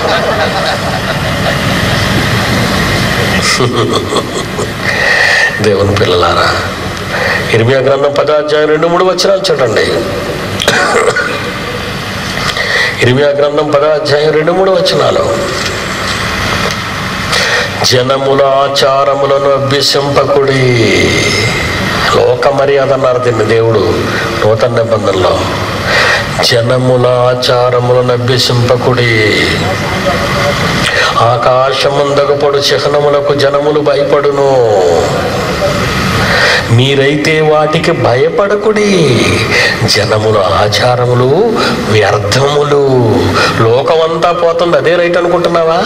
దేవుని పిల్లలారా ఇర్మియా గ్రంథం పదాధ్యాయం రెండు మూడు వచ్చినాలు చూడండి ఇర్మియా గ్రంథం పదాధ్యాయం రెండు మూడు వచ్చినాలు జనముల ఆచారములను అభ్యసింపకుడి లోక మర్యాద అన్నారు దీన్ని దేవుడు నూతన నిబంధనలో జనముల ఆచారములను అభ్యసింపకుడి ఆకాశముందగపడు చిహ్నములకు జనములు భయపడును మీరైతే వాటికి భయపడకుడి జనముల ఆచారములు వ్యర్థములు లోకమంతా పోతుంది అదే రైట్ అనుకుంటున్నావా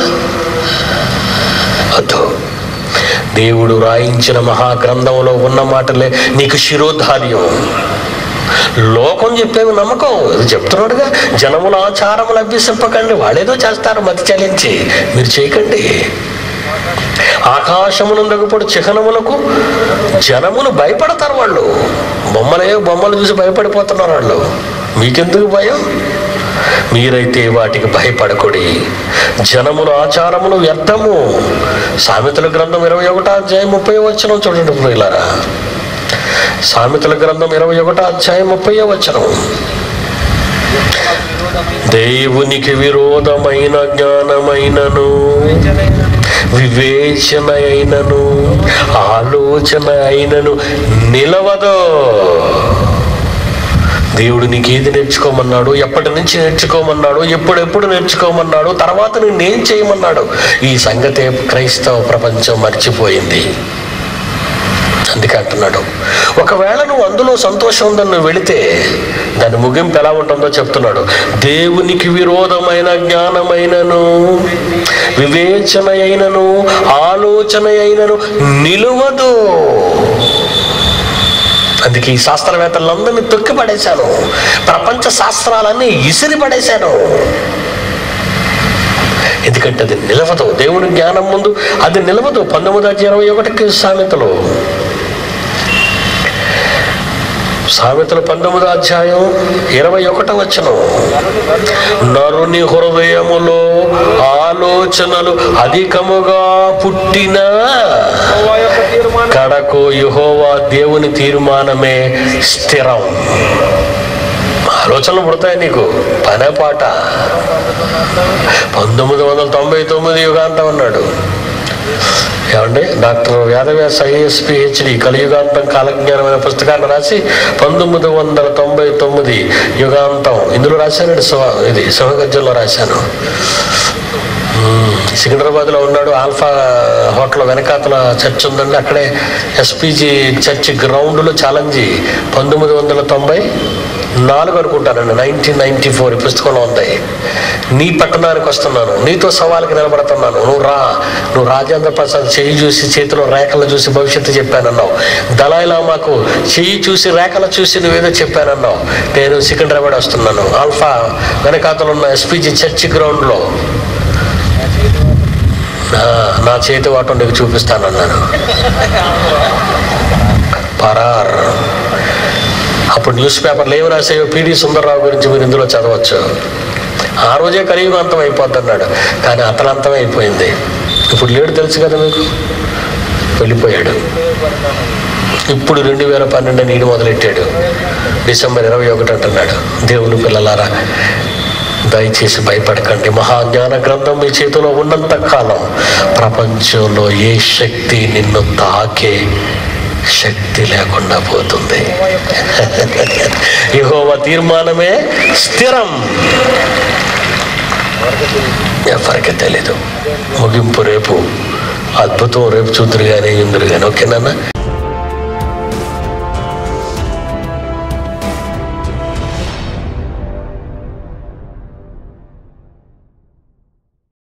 వద్దు దేవుడు రాయించిన మహాగ్రంథంలో ఉన్న మాటలే నీకు శిరోధార్యం లోకం చెప్పేవి నమ్మకం ఇది చెప్తున్నాడుగా జనముల ఆచారములు అభ్యసింపకండి వాళ్ళేదో చేస్తారు మతి చలించి మీరు చేయకండి ఆకాశమునందకపోడు చిహ్నములకు జనములు భయపడతారు వాళ్ళు బొమ్మలే బొమ్మలు చూసి భయపడిపోతున్నారు వాళ్ళు మీకెందుకు భయం మీరైతే వాటికి భయపడకుడి జనముల ఆచారములు వ్యర్థము సామెతల గ్రంథం ఇరవై ఒకటో అధ్యాయం ముప్పై వచ్చిన చూడండి ప్రియులారా సామెతల గ్రంథం ఇరవై ఒకటో అధ్యాయం ముప్పై వచనం దేవునికి విరోధమైన జ్ఞానమైనను వివేచన అయినను ఆలోచన అయినను నిలవదు దేవుడు నీకు ఏది నేర్చుకోమన్నాడు ఎప్పటి నుంచి నేర్చుకోమన్నాడు ఎప్పుడెప్పుడు నేర్చుకోమన్నాడు తర్వాత నేనేం చేయమన్నాడు ఈ సంగతే క్రైస్తవ ప్రపంచం మర్చిపోయింది అందుకే అంటున్నాడు ఒకవేళ నువ్వు అందులో సంతోషం ఉందని నువ్వు వెళితే దాని ముగింపు ఎలా ఉంటుందో చెప్తున్నాడు దేవునికి విరోధమైన జ్ఞానమైనను వివేచన అయినను ఆలోచన అయినను నిలువదు అందుకే ఈ శాస్త్రవేత్తలందరినీ తొక్కి పడేశాను ప్రపంచ శాస్త్రాలన్నీ ఇసిరి పడేశాను ఎందుకంటే అది నిలవదు దేవుని జ్ఞానం ముందు అది నిలవదు పంతొమ్మిది వందల ఇరవై ఒకటికి సామెతలు సామెతలు పంతొమ్మిదో అధ్యాయం ఇరవై ఒకటో వచ్చను నరుని హృదయములో ఆలోచనలు అధికముగా పుట్టిన యెహోవా యొక్క తీర్మానం కడకు యహోవా దేవుని తీర్మానమే స్థిరం ఆలోచనలు పుడతాయి నీకు పనే పాట పంతొమ్మిది వందల తొంభై తొమ్మిది యుగాంతం అన్నాడు ఏమండి డాక్టర్ వేదవ్యాస ఐఎస్ పిహెచ్డి కలియుగాంతం కాలజ్ఞానమైన పుస్తకాన్ని రాసి పంతొమ్మిది వందల తొంభై తొమ్మిది యుగాంతం ఇందులో రాశానండి శివ ఇది శివగజ్జంలో రాశాను మ్మ్. సికింద్రాబాద్లో ఉన్నాడు ఆల్ఫా హోటల్ వెనకాతల చర్చ్ ఉందండి అక్కడే ఎస్పీజీ చర్చ్ గ్రౌండ్లో ఛాలెంజ్ పంతొమ్మిది వందల తొంభై నాలుగు అనుకుంటానండి నైన్టీన్ నైన్టీ ఫోర్ ఈ పుస్తకంలో ఉంది నీ పట్టణానికి వస్తున్నాను నీతో సవాలుకి నిలబడుతున్నాను నువ్వు రా నువ్వు రాజేంద్ర ప్రసాద్ చెయ్యి చూసి చేతిలో రేఖలు చూసి భవిష్యత్తు చెప్పానన్నావు దళాయిలా మాకు చెయ్యి చూసి రేఖలు చూసి నువ్వేదో చెప్పానన్నావు నేను సికింద్రాబాద్ వస్తున్నాను ఆల్ఫా వెనకాతలు ఉన్న ఎస్పీజీ చర్చ్ గ్రౌండ్లో నా నా చేతి వాటం నీకు చూపిస్తానన్నాను పరార్ అప్పుడు న్యూస్ పేపర్లు ఏమి రాసాయో పిడి సుందరరావు గురించి మీరు ఇందులో చదవచ్చు ఆ రోజే కలియుగం అంతం అయిపోద్ది అన్నాడు కానీ అతను అంతం అయిపోయింది ఇప్పుడు లేడు తెలుసు కదా మీకు వెళ్ళిపోయాడు ఇప్పుడు రెండు వేల పన్నెండు నీడు మొదలెట్టాడు డిసెంబర్ ఇరవై ఒకటి అంటున్నాడు దేవుని పిల్లలారా దయచేసి భయపడకండి మహాజ్ఞాన గ్రంథం మీ చేతిలో ఉన్నంత కాలం ప్రపంచంలో ఏ శక్తి నిన్ను తాకే శక్తి లేకుండా పోతుంది యెహోవా తీర్మానమే స్థిరం ఎవరికి తెలీదు ముగింపు రేపు అద్భుతం రేపు చూద్దరు కానీ ఇందురు కానీ ఓకేనా